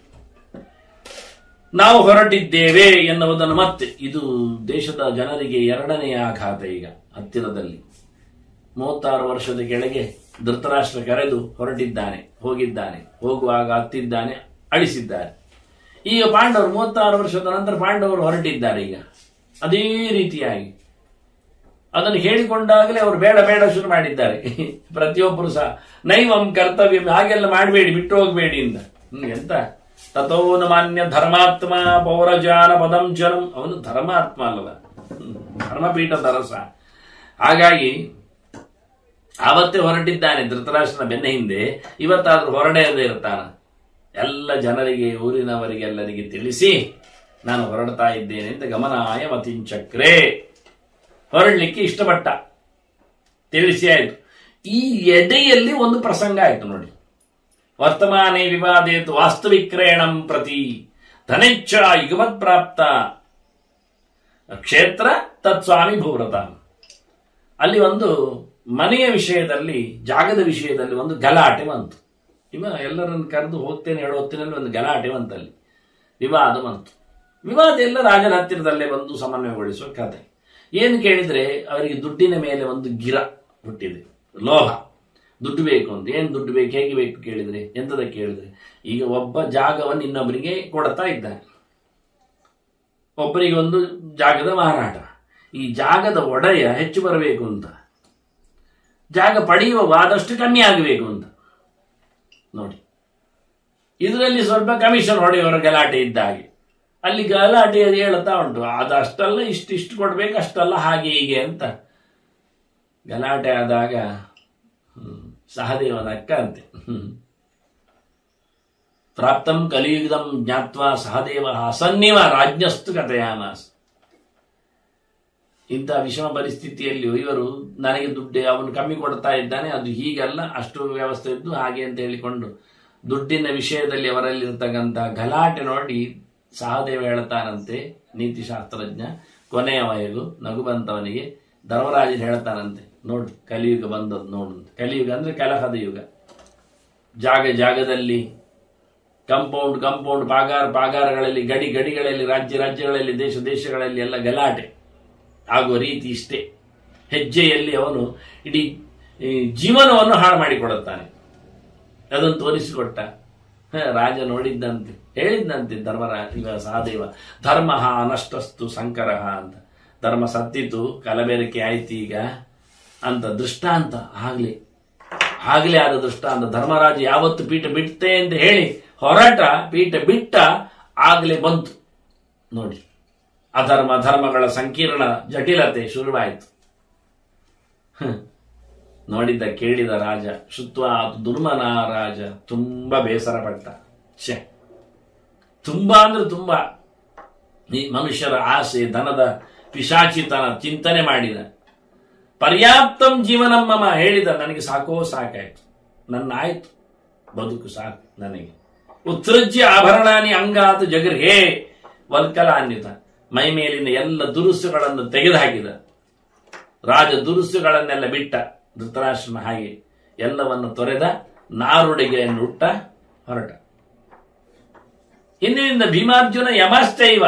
ನಾವು ಹೊರಟಿದ್ದೇವೆ ಎನ್ನುವುದನ್ನು ಮತ್ತೆ ಇದು ದೇಶದ ಜನರಿಗೆ ಎರಡನೆಯ ಆಘಾತ ಈಗ ಹತ್ತಿರದಲ್ಲಿ ಮೂವತ್ತಾರು ವರ್ಷದ ಕೆಳಗೆ ಧೃತರಾಷ್ಟ್ರ ಕರೆದು ಹೊರಟಿದ್ದಾನೆ ಹೋಗಿದ್ದಾನೆ ಹೋಗುವಾಗ ಹತ್ತಿದ್ದಾನೆ ಅಳಿಸಿದ್ದಾರೆ ಈಗ ಪಾಂಡವರು ಮೂವತ್ತಾರು ವರ್ಷದ ನಂತರ ಪಾಂಡವರು ಹೊರಟಿದ್ದಾರೆ ಈಗ ಅದೇ ರೀತಿಯಾಗಿ ಅದನ್ನು ಹೇಳಿಕೊಂಡಾಗಲೇ ಅವರು ಬೇಡ ಬೇಡ ಶುರು ಮಾಡಿದ್ದಾರೆ ಪ್ರತಿಯೊಬ್ಬರು ಸಹ ನೈವಂ ಕರ್ತವ್ಯ ಹಾಗೆಲ್ಲ ಮಾಡಬೇಡಿ ಬಿಟ್ಟು ಹೋಗಬೇಡಿ ಅಂತ ಹ್ಮ್, ಎಂತ ತಥೋನ ಮಾನ್ಯ ಧರ್ಮಾತ್ಮ ಪೌರಜಾನ ಪದಂ ಜನಂ ಅವನು ಧರ್ಮಾತ್ಮ ಅಲ್ಲವ ಹ್ಮ್, ಧರ್ಮಪೀಠ ದರಸ ಹಾಗಾಗಿ ಆವತ್ತೇ ಹೊರಟಿದ್ದಾನೆ ಧೃತರಾಷ್ಟ್ರನ ಬೆನ್ನ ಹಿಂದೆ ಇವತ್ತಾದ್ರೂ ಹೊರಡೆಯದೇ ಇರ್ತಾನ ಎಲ್ಲ ಜನರಿಗೆ ಊರಿನವರಿಗೆಲ್ಲರಿಗೆ ತಿಳಿಸಿ ನಾನು ಹೊರಡ್ತಾ ಇದ್ದೇನೆ ಅಂತ ಗಮನಾಯ ಮತಿಂಚಕ್ರೇ ಹೊರಡ್ಲಿಕ್ಕೆ ಇಷ್ಟಪಟ್ಟ ತಿಳಿಸಿ ಆಯ್ತು ಈ ಎಡೆಯಲ್ಲಿ ಒಂದು ಪ್ರಸಂಗ ಆಯ್ತು ನೋಡಿ ವರ್ತಮಾನೇ ವಿವಾದೇತು ವಾಸ್ತವಿಕ್ರಯಣಂ ಪ್ರತಿ ಧನೆಚ್ಛ ಯುಗಮತ್ ಪ್ರಾಪ್ತ ಕ್ಷೇತ್ರ ತತ್ಸ್ವಾಮಿ ಭೂವ್ರತ ಅಲ್ಲಿ ಒಂದು ಮನೆಯ ವಿಷಯದಲ್ಲಿ ಜಾಗದ ವಿಷಯದಲ್ಲಿ ಒಂದು ಗಲಾಟೆ ಬಂತು ಇವ ಎಲ್ಲರನ್ನು ಕರೆದು ಹೋಗ್ತೇನೆ ಹೇಳೋ ಹೊತ್ತಿನಲ್ಲಿ ಒಂದು ಗಲಾಟೆ ಬಂತಲ್ಲಿ ವಿವಾದ ಬಂತು ವಿವಾದ ಎಲ್ಲ ರಾಜನ ಹತ್ತಿರದಲ್ಲೇ ಬಂದು ಸಮನ್ವಯಗೊಳಿಸುವ ಕತೆ ಏನು ಕೇಳಿದ್ರೆ ಅವರಿಗೆ ದುಡ್ಡಿನ ಮೇಲೆ ಒಂದು ಗಿರ ಹುಟ್ಟಿದೆ ಲೋಹ ದುಡ್ಡು ಬೇಕು ಅಂತ ಏನು ದುಡ್ಡು ಬೇಕು ಹೇಗೆ ಬೇಕು ಕೇಳಿದ್ರೆ ಎಂತದಕ್ಕೆ ಕೇಳಿದ್ರೆ ಈಗ ಒಬ್ಬ ಜಾಗವನ್ನು ಇನ್ನೊಬ್ಬರಿಗೆ ಕೊಡ್ತಾ ಇದ್ದಾನೆ ಒಬ್ಬರಿಗೆ ಒಂದು ಜಾಗದ ಮಾರಾಟ ಈ ಜಾಗದ ಒಡೆಯ ಹೆಚ್ಚು ಬರಬೇಕು ಅಂತ ಜಾಗ ಪಡೆಯುವ ಆದಷ್ಟು ಕಮ್ಮಿ ಆಗಬೇಕು ಅಂತ ನೋಡಿ ಇದರಲ್ಲಿ ಸ್ವಲ್ಪ ಕಮಿಷನ್ ಹೊಡೆಯುವವರ ಗಲಾಟೆ ಇದ್ದ ಹಾಗೆ ಅಲ್ಲಿ ಗಲಾಟೆ ಅದು ಹೇಳ್ತಾ ಉಂಟು ಅದು ಅಷ್ಟಲ್ಲ ಇಷ್ಟು ಇಷ್ಟು ಕೊಡ್ಬೇಕು ಅಷ್ಟಲ್ಲ ಹಾಗೆ ಹೀಗೆ ಅಂತ ಗಲಾಟೆ ಆದಾಗ ಹ್ಮ್, ಸಹದೇವನ ಅಕ್ಕ ಅಂತೆ ಹ್ಮ್. ಪ್ರಾಪ್ತಂ ಕಲಿಯುಗದಂ ಜ್ಞಾತ್ವ ಸಹದೇವ ಅಸನ್ನಿವ ರಾಜ್ಞಸ್ತು ಕಥೆಯಾನಾಸ್ ಇಂಥ ವಿಷಮ ಪರಿಸ್ಥಿತಿಯಲ್ಲಿ ಇವರು ನನಗೆ ದುಡ್ಡು ಅವನು ಕಮ್ಮಿ ಕೊಡ್ತಾ ಇದ್ದಾನೆ ಅದು ಹೀಗಲ್ಲ ಅಷ್ಟು ವ್ಯವಸ್ಥೆ ಇದ್ದು ಹಾಗೆ ಅಂತ ಹೇಳಿಕೊಂಡು ದುಡ್ಡಿನ ವಿಷಯದಲ್ಲಿ ಅವರಲ್ಲಿರ್ತಕ್ಕಂಥ ಗಲಾಟೆ ನೋಡಿ ಸಹದೇವ ಹೇಳ್ತಾನಂತೆ ನೀತಿಶಾಸ್ತ್ರಜ್ಞ ಕೊನೆಯವರೆಗೂ ನಗು ಬಂತವನಿಗೆ ಧರ್ಮರಾಜರು ಹೇಳ್ತಾನಂತೆ ನೋಡು ಕಲಿಯುಗ ಬಂದದ್ದು ನೋಡು ಅಂತ. ಕಲಿಯುಗ ಅಂದ್ರೆ ಕಲಹದ ಯುಗ ಜಾಗ ಜಾಗದಲ್ಲಿ ಕಂಪೌಂಡ್ ಕಂಪೌಂಡ್ ಪಾಗಾರ ಪಾಗಾರಗಳಲ್ಲಿ ಗಡಿ ಗಡಿಗಳಲ್ಲಿ ರಾಜ್ಯ ರಾಜ್ಯಗಳಲ್ಲಿ ದೇಶ ದೇಶಗಳಲ್ಲಿ ಎಲ್ಲ ಗಲಾಟೆ ಆಗುವ ರೀತಿ ಇಷ್ಟೇ ಹೆಜ್ಜೆಯಲ್ಲಿ ಅವನು ಇಡೀ ಈ, ಜೀವನವನ್ನು ಹಾಳು ಮಾಡಿಕೊಡುತ್ತಾನೆ ಅದನ್ನು ತೋರಿಸಿಕೊಟ್ಟ ಹ, ರಾಜ ನೋಡಿದ್ದಂತೆ ಹೇಳಿದ್ದಂತೆ ಧರ್ಮರಾಜ ಇವ ಸಹದೇವ ಧರ್ಮ ನಷ್ಟಸ್ತು ಸಂಕರ ಅಂತ ಧರ್ಮ ಸತ್ತಿತು ಕಲಬೆರಕೆ ಆಯ್ತು ಈಗ ಅಂತ ದೃಷ್ಟಾಂತ ಆಗ್ಲಿ ಆಗ್ಲೇ ಆದ ದೃಷ್ಟಾಂತ ಧರ್ಮರಾಜ ಯಾವತ್ತು ಪೀಠ ಬಿಡ್ತೆ ಅಂತ ಹೇಳಿ ಹೊರಟ ಪೀಠ ಬಿಟ್ಟ ಆಗ್ಲೇ ಬಂತು ನೋಡಿ ಅಧರ್ಮ ಧರ್ಮಗಳ ಸಂಕೀರ್ಣ ಜಟಿಲತೆ ಶುರುವಾಯಿತು ಹ್ಮ್. ನೋಡಿದ್ದ ಕೇಳಿದ ರಾಜ ಶುತ್ವ ದುರ್ಮನ ರಾಜ ತುಂಬಾ ಬೇಸರ ಪಟ್ಟ ಛೆ ತುಂಬಾ ಅಂದ್ರೆ ತುಂಬಾ ಈ ಮನುಷ್ಯರ ಆಸೆ ಧನದ ಪಿಶಾಚಿತನ ಚಿಂತನೆ ಮಾಡಿದ ಪರ್ಯಾಪ್ತಂ ಜೀವನಂ ಮಮ ಹೇಳಿದ ನನಗೆ ಸಾಕೋ ಸಾಕಾಯ್ತು ನನ್ನ ಆಯ್ತು ಬದುಕು ಸಾಕು ನನಗೆ ಉತ್ಸೃಜ್ಯ ಆಭರಣಾನಿ ಅಂಗಾತು ಜಗರ್ಹೇ ವಲ್ಕಲಾನ್ವಿತ ಮೈ ಮೇಲಿನ ಎಲ್ಲ ದುರುಸುಗಳನ್ನು ತೆಗೆದುಹಾಕಿದ ರಾಜ ದುರುಸುಗಳನ್ನೆಲ್ಲ ಬಿಟ್ಟ ಧೃತರಾಷ್ಟ್ರನ ಹಾಗೆ ಎಲ್ಲವನ್ನು ತೊರೆದ ನಾರುಡಿಗೆಯನ್ನು ಹುಟ್ಟ ಹೊರಟ ಇಂದಿನಿಂದ ಭೀಮಾರ್ಜುನ ಯಮಶ್ಚೈವ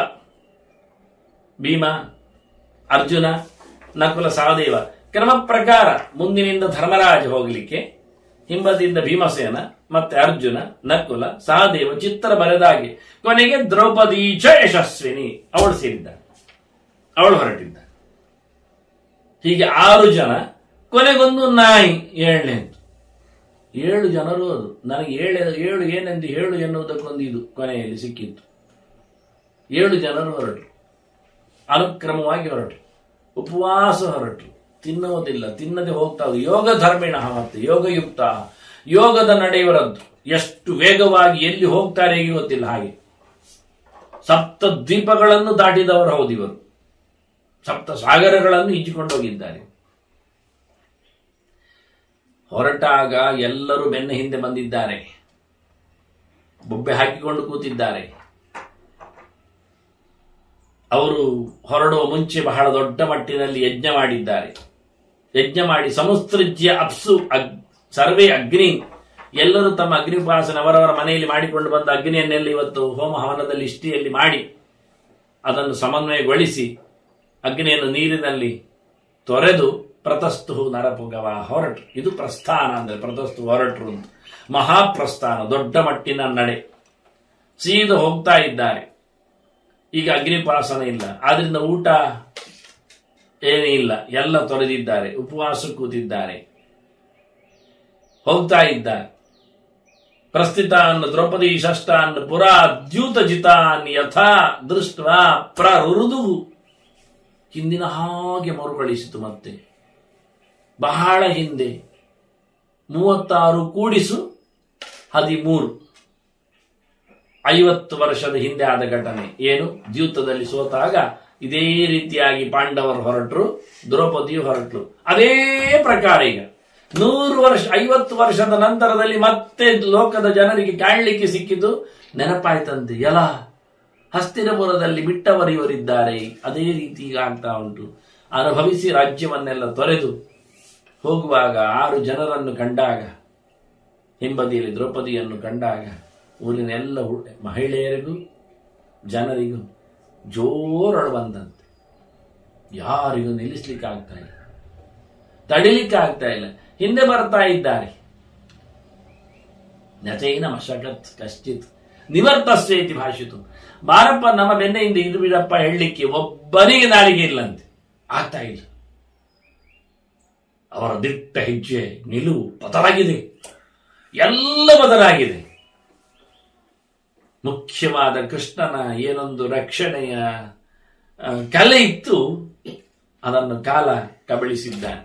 ಭೀಮ ಅರ್ಜುನ ನಕುಲ ಸಹದೇವ ಕ್ರಮ ಪ್ರಕಾರ ಮುಂದಿನಿಂದ ಧರ್ಮರಾಜ ಹೋಗಲಿಕ್ಕೆ ಹಿಂಬದಿಯಿಂದ ಭೀಮಸೇನ ಮತ್ತೆ ಅರ್ಜುನ ನಕುಲ ಸಹದೇವ ಚಿತ್ರ ಬರೆದಾಗೆ ಕೊನೆಗೆ ದ್ರೌಪದಿ ಚ ಯಶಸ್ವಿನಿ ಅವಳು ಸೇರಿದ್ದಾಳೆ ಅವಳು ಹೊರಟಿದ್ದ ಹೀಗೆ ಆರು ಜನ ಕೊನೆಗೊಂದು ನಾಯಿ ಏಳನೇದು ಏಳು ಜನರು ಅದು ನನಗೆ ಏಳು ಏಳು ಏನೆಂದು ಹೇಳು ಎನ್ನುವುದಕ್ಕೊಂದು ಇದು ಕೊನೆಯಲ್ಲಿ ಸಿಕ್ಕಿತ್ತು ಏಳು ಜನರು ಹೊರಟರು ಅನುಕ್ರಮವಾಗಿ ಹೊರಟರು ಉಪವಾಸ ಹೊರಟರು ತಿನ್ನುವುದಿಲ್ಲ ತಿನ್ನದೆ ಹೋಗ್ತಾ ಇದ್ರು. ಯೋಗ ಧರ್ಮಿಣ ಮತ್ತೆ ಯೋಗಯುಕ್ತ ಯೋಗದ ನಡೆಯವರದ್ದು ಎಷ್ಟು ವೇಗವಾಗಿ ಎಲ್ಲಿ ಹೋಗ್ತಾರೆ ಹೇಗೆ ಗೊತ್ತಿಲ್ಲ ಹಾಗೆ ಸಪ್ತ ದ್ವೀಪಗಳನ್ನು ದಾಟಿದವರು ಹೌದು ಇವರು ಸಪ್ತ ಸಾಗರಗಳನ್ನು ಈಜಿಕೊಂಡು ಹೋಗಿದ್ದಾರೆ ಹೊರಟಾಗ ಎಲ್ಲರೂ ಬೆನ್ನ ಹಿಂದೆ ಬಂದಿದ್ದಾರೆ ಬೊಬ್ಬೆ ಹಾಕಿಕೊಂಡು ಕೂತಿದ್ದಾರೆ ಅವರು ಹೊರಡುವ ಮುಂಚೆ ಬಹಳ ದೊಡ್ಡ ಮಟ್ಟಿನಲ್ಲಿ ಯಜ್ಞ ಮಾಡಿದ್ದಾರೆ ಯಜ್ಞ ಮಾಡಿ ಸಮುಸ್ತ್ರಿಜ್ಯ ಅಪ್ಸು ಅಗ್ ಸರ್ವೇ ಅಗ್ನಿ ಎಲ್ಲರೂ ತಮ್ಮ ಅಗ್ನಿಪಾಸನ ಅವರವರ ಮನೆಯಲ್ಲಿ ಮಾಡಿಕೊಂಡು ಬಂದ ಅಗ್ನಿಯನ್ನೆಲ್ಲ ಇವತ್ತು ಹೋಮ ಹವನದಲ್ಲಿ ಇಷ್ಟಿಯಲ್ಲಿ ಮಾಡಿ ಅದನ್ನು ಸಮನ್ವಯಗೊಳಿಸಿ ಅಗ್ನಿಯನ್ನು ನೀರಿನಲ್ಲಿ ತೊರೆದು ಪ್ರತಸ್ತು ನರಪುಗವ ಹೊರಟು ಇದು ಪ್ರಸ್ಥಾನ ಅಂದ್ರೆ ಪ್ರತಸ್ತು ಹೊರಟರು ಅಂತ ಮಹಾಪ್ರಸ್ಥಾನ ದೊಡ್ಡ ಮಟ್ಟಿನ ನಡೆ ಸೀದ ಹೋಗ್ತಾ ಇದ್ದಾರೆ ಈಗ ಅಗ್ನಿಪಾಸನ ಇಲ್ಲ ಆದ್ರಿಂದ ಊಟ ಏನೇ ಇಲ್ಲ ಎಲ್ಲ ತೊರೆದಿದ್ದಾರೆ ಉಪವಾಸ ಕೂತಿದ್ದಾರೆ ಹೋಗ್ತಾ ಇದ್ದಾರೆ ಪ್ರಸ್ಥಿತಾನ್ ದ್ರೌಪದಿ ಷಷ್ಟಾನ್ ಪುರಾ ದ್ಯೂತ ಜಿತಾನ್ ಯಥಾ ದೃಷ್ಟ ಪ್ರರುದು ಹಿಂದಿನ ಹಾಗೆ ಮರುಕಳಿಸಿತು ಮತ್ತೆ ಬಹಳ ಹಿಂದೆ ಮೂವತ್ತಾರು ಕೂಡಿಸು ಹದಿಮೂರು ಐವತ್ತು ವರ್ಷದ ಹಿಂದೆ ಆದ ಘಟನೆ ಏನು ದ್ಯೂತದಲ್ಲಿ ಸೋತಾಗ ಇದೇ ರೀತಿಯಾಗಿ ಪಾಂಡವರು ಹೊರಟರು ದ್ರೌಪದಿಯು ಹೊರಟರು ಅದೇ ಪ್ರಕಾರ ಈಗ ನೂರು ವರ್ಷ ಐವತ್ತು ವರ್ಷದ ನಂತರದಲ್ಲಿ ಮತ್ತೆ ಲೋಕದ ಜನರಿಗೆ ಕಾಣಲಿಕ್ಕೆ ಸಿಕ್ಕಿದ್ದು ನೆನಪಾಯ್ತಂತೆ ಎಲ್ಲ ಹಸ್ತಿನಪುರದಲ್ಲಿ ಬಿಟ್ಟವರು ಇವರಿದ್ದಾರೆ ಅದೇ ರೀತಿ ಈಗ ಆಗ್ತಾ ಉಂಟು ಅನುಭವಿಸಿ ರಾಜ್ಯವನ್ನೆಲ್ಲ ತೊರೆದು ಹೋಗುವಾಗ ಆರು ಜನರನ್ನು ಕಂಡಾಗ ಹಿಂಬದಿಯಲ್ಲಿ ದ್ರೌಪದಿಯನ್ನು ಕಂಡಾಗ ಊರಿನ ಎಲ್ಲ ಹು- ಮಹಿಳೆಯರಿಗೂ ಜನರಿಗೂ ಜೋರಳು ಬಂದಂತೆ ಯಾರಿಗೂ ನಿಲ್ಲಿಸ್ಲಿಕ್ಕೆ ಆಗ್ತಾ ಇಲ್ಲ ತಡಿಲಿಕ್ಕೆ ಆಗ್ತಾ ಇಲ್ಲ ಹಿಂದೆ ಬರ್ತಾ ಇದ್ದಾರೆ ನಚೈನ ಮಶಕತ್ ಕಶ್ಚಿತ್ ನಿವರ್ತಸ್ವೇತಿ ಭಾಷಿತು ಬಾರಪ್ಪ ನಮ್ಮ ಬೆನ್ನೆಯಿಂದ ಇದು ಬಿಡಪ್ಪ ಹೇಳಲಿಕ್ಕೆ ಒಬ್ಬನಿಗೆ ನಾಳಿಗೆ ಇಲ್ಲಂತೆ ಆಗ್ತಾ ಇಲ್ಲ ಅವರ ದಿಟ್ಟ ಹೆಜ್ಜೆ ನಿಲುವು ಬದಲಾಗಿದೆ ಎಲ್ಲ ಬದಲಾಗಿದೆ ಮುಖ್ಯವಾದ ಕೃಷ್ಣನ ಏನೊಂದು ರಕ್ಷಣೆಯ ಆ, ಕಲೆ ಇತ್ತು ಅದನ್ನು ಕಾಲ ಕಬಳಿಸಿದ್ದಾನೆ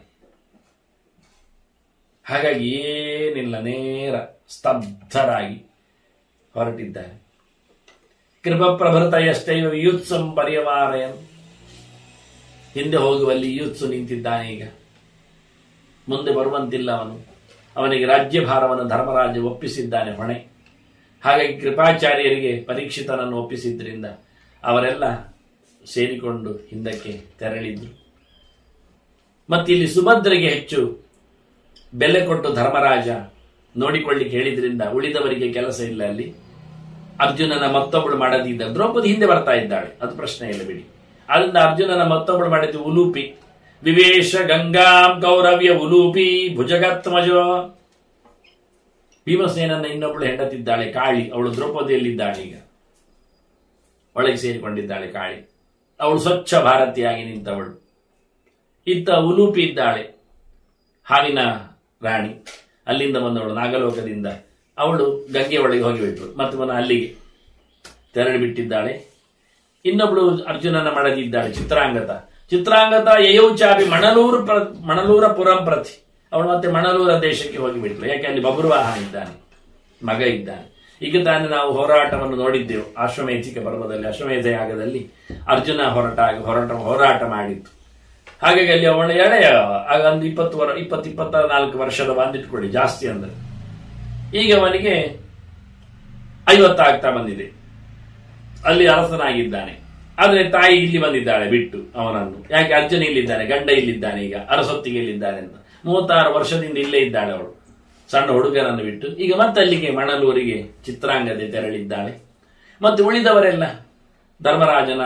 ಹಾಗಾಗಿ ಏನಿಲ್ಲ ನೇರ ಸ್ತಬ್ಧರಾಗಿ ಹೊರಟಿದ್ದಾರೆ ಕೃಪಪ್ರಭೃತಯಷ್ಟೈವ ಯೂತ್ಸಂ ಪರ್ಯವಾರಯನ್ ಹಿಂದೆ ಹೋಗುವಲ್ಲಿ ಯೂತ್ಸು ನಿಂತಿದ್ದಾನೆ ಈಗ ಮುಂದೆ ಬರುವಂತಿಲ್ಲ ಅವನು ಅವನಿಗೆ ರಾಜ್ಯಭಾರವನ್ನು ಧರ್ಮರಾಜ ಒಪ್ಪಿಸಿದ್ದಾನೆ ಹೊಣೆ ಹಾಗಾಗಿ ಕೃಪಾಚಾರ್ಯರಿಗೆ ಪರೀಕ್ಷಿತನನ್ನು ಒಪ್ಪಿಸಿದ್ರಿಂದ ಅವರೆಲ್ಲ ಸೇರಿಕೊಂಡು ಹಿಂದಕ್ಕೆ ತೆರಳಿದ್ರು ಮತ್ತಿಲ್ಲಿ ಸುಭದ್ರೆಗೆ ಹೆಚ್ಚು ಬೆಲೆ ಕೊಟ್ಟು ಧರ್ಮರಾಜ ನೋಡಿಕೊಳ್ಳಿಕ್ಕೆ ಹೇಳಿದ್ರಿಂದ ಉಳಿದವರಿಗೆ ಕೆಲಸ ಇಲ್ಲ ಅಲ್ಲಿ ಅರ್ಜುನನ ಮತ್ತೊಬ್ಬಳು ಮಾಡದಿದ್ದ ದ್ರೌಪದಿ ಹಿಂದೆ ಬರ್ತಾ ಇದ್ದಾಳೆ ಅದು ಪ್ರಶ್ನೆ ಇಲ್ಲ ಬಿಡಿ ಆದ್ರಿಂದ ಅರ್ಜುನನ ಮತ್ತೊಬ್ಬಳು ಮಾಡಿದ್ದು ಉಲೂಪಿ ವಿವೇಶ ಗಂಗಾಂ ಕೌರವ್ಯ ಉಲೂಪಿ ಭುಜಗತ್ಮಜೋ ಭೀಮಸೇನನ್ನ ಇನ್ನೊಬ್ಬಳು ಹೆಂಡತಿದ್ದಾಳೆ ಕಾಳಿ ಅವಳು ದ್ರೌಪದಿಯಲ್ಲಿದ್ದಾಳೆ ಈಗ ಒಳಗೆ ಸೇರಿಕೊಂಡಿದ್ದಾಳೆ ಕಾಳಿ ಅವಳು ಸ್ವಚ್ಛ ಭಾರತಿಯಾಗಿ ನಿಂತವಳು ಇತ್ತ ಉಲೂಪಿ ಇದ್ದಾಳೆ ಹಾವಿನ ರಾಣಿ ಅಲ್ಲಿಂದ ಬಂದವಳು ನಾಗಲೋಕದಿಂದ ಅವಳು ಗಂಗೆ ಒಳಗೆ ಹೋಗಿಬಿಟ್ರು ಮತ್ತೆ ಪುನಃ ಅಲ್ಲಿಗೆ ತೆರಳಿ ಬಿಟ್ಟಿದ್ದಾಳೆ ಇನ್ನೊಬ್ಳು ಅರ್ಜುನನ ಮಡದಿದ್ದಾಳೆ ಚಿತ್ರಾಂಗತ ಚಿತ್ರಾಂಗತ ಯಯೌಚಾಪಿ ಮಣಲೂರು ಪ್ರ ಮಣಲೂರ ಪುರಂ ಪ್ರತಿ ಅವಳು ಮತ್ತೆ ಮಣಲೂರ ದೇಶಕ್ಕೆ ಹೋಗಿಬಿಟ್ಲು ಯಾಕೆ ಅಲ್ಲಿ ಬಬ್ರುವಾಹ ಇದ್ದಾನೆ ಮಗ ಇದ್ದಾನೆ ಈಗ ತಾನೇ ನಾವು ಹೋರಾಟವನ್ನು ನೋಡಿದ್ದೆವು ಅಶ್ವಮೇಧಿಕ ಪರ್ವದಲ್ಲಿ ಅಶ್ವಮೇಧ ಯಾಗದಲ್ಲಿ ಅರ್ಜುನ ಹೊರಟ ಹೊರಟ ಹೋರಾಟ ಮಾಡಿತ್ತು ಹಾಗಾಗಿ ಅಲ್ಲಿ ಅವಳ ಎಳೆಯ ಆಗ ಒಂದು ಇಪ್ಪತ್ತು ವರ ಇಪ್ಪತ್ತು ಇಪ್ಪತ್ತ ನಾಲ್ಕು ವರ್ಷದ ಬಂದಿಟ್ಕೊಳ್ಳಿ ಜಾಸ್ತಿ ಅಂದ್ರೆ ಈಗ ಅವನಿಗೆ ಐವತ್ತಾಗ್ತಾ ಬಂದಿದೆ ಅಲ್ಲಿ ಅರಸನಾಗಿದ್ದಾನೆ ಆದ್ರೆ ತಾಯಿ ಇಲ್ಲಿ ಬಂದಿದ್ದಾಳೆ ಬಿಟ್ಟು ಅವನನ್ನು ಯಾಕೆ ಅರ್ಜುನ ಇಲ್ಲಿದ್ದಾನೆ ಗಂಡ ಇಲ್ಲಿದ್ದಾನೆ ಈಗ ಅರಸೊತ್ತಿಗೆ ಇಲ್ಲಿದ್ದಾನೆ ಅಂತ ಮೂವತ್ತಾರು ವರ್ಷದಿಂದ ಇಲ್ಲೇ ಇದ್ದಾಳೆ ಅವಳು ಸಣ್ಣ ಹುಡುಗನನ್ನು ಬಿಟ್ಟು ಈಗ ಮತ್ತೆ ಅಲ್ಲಿಗೆ ಮಣಲೂರಿಗೆ ಚಿತ್ರಾಂಗದೆ ತೆರಳಿದ್ದಾಳೆ ಮತ್ತೆ ಉಳಿದವರೆಲ್ಲ ಧರ್ಮರಾಜನ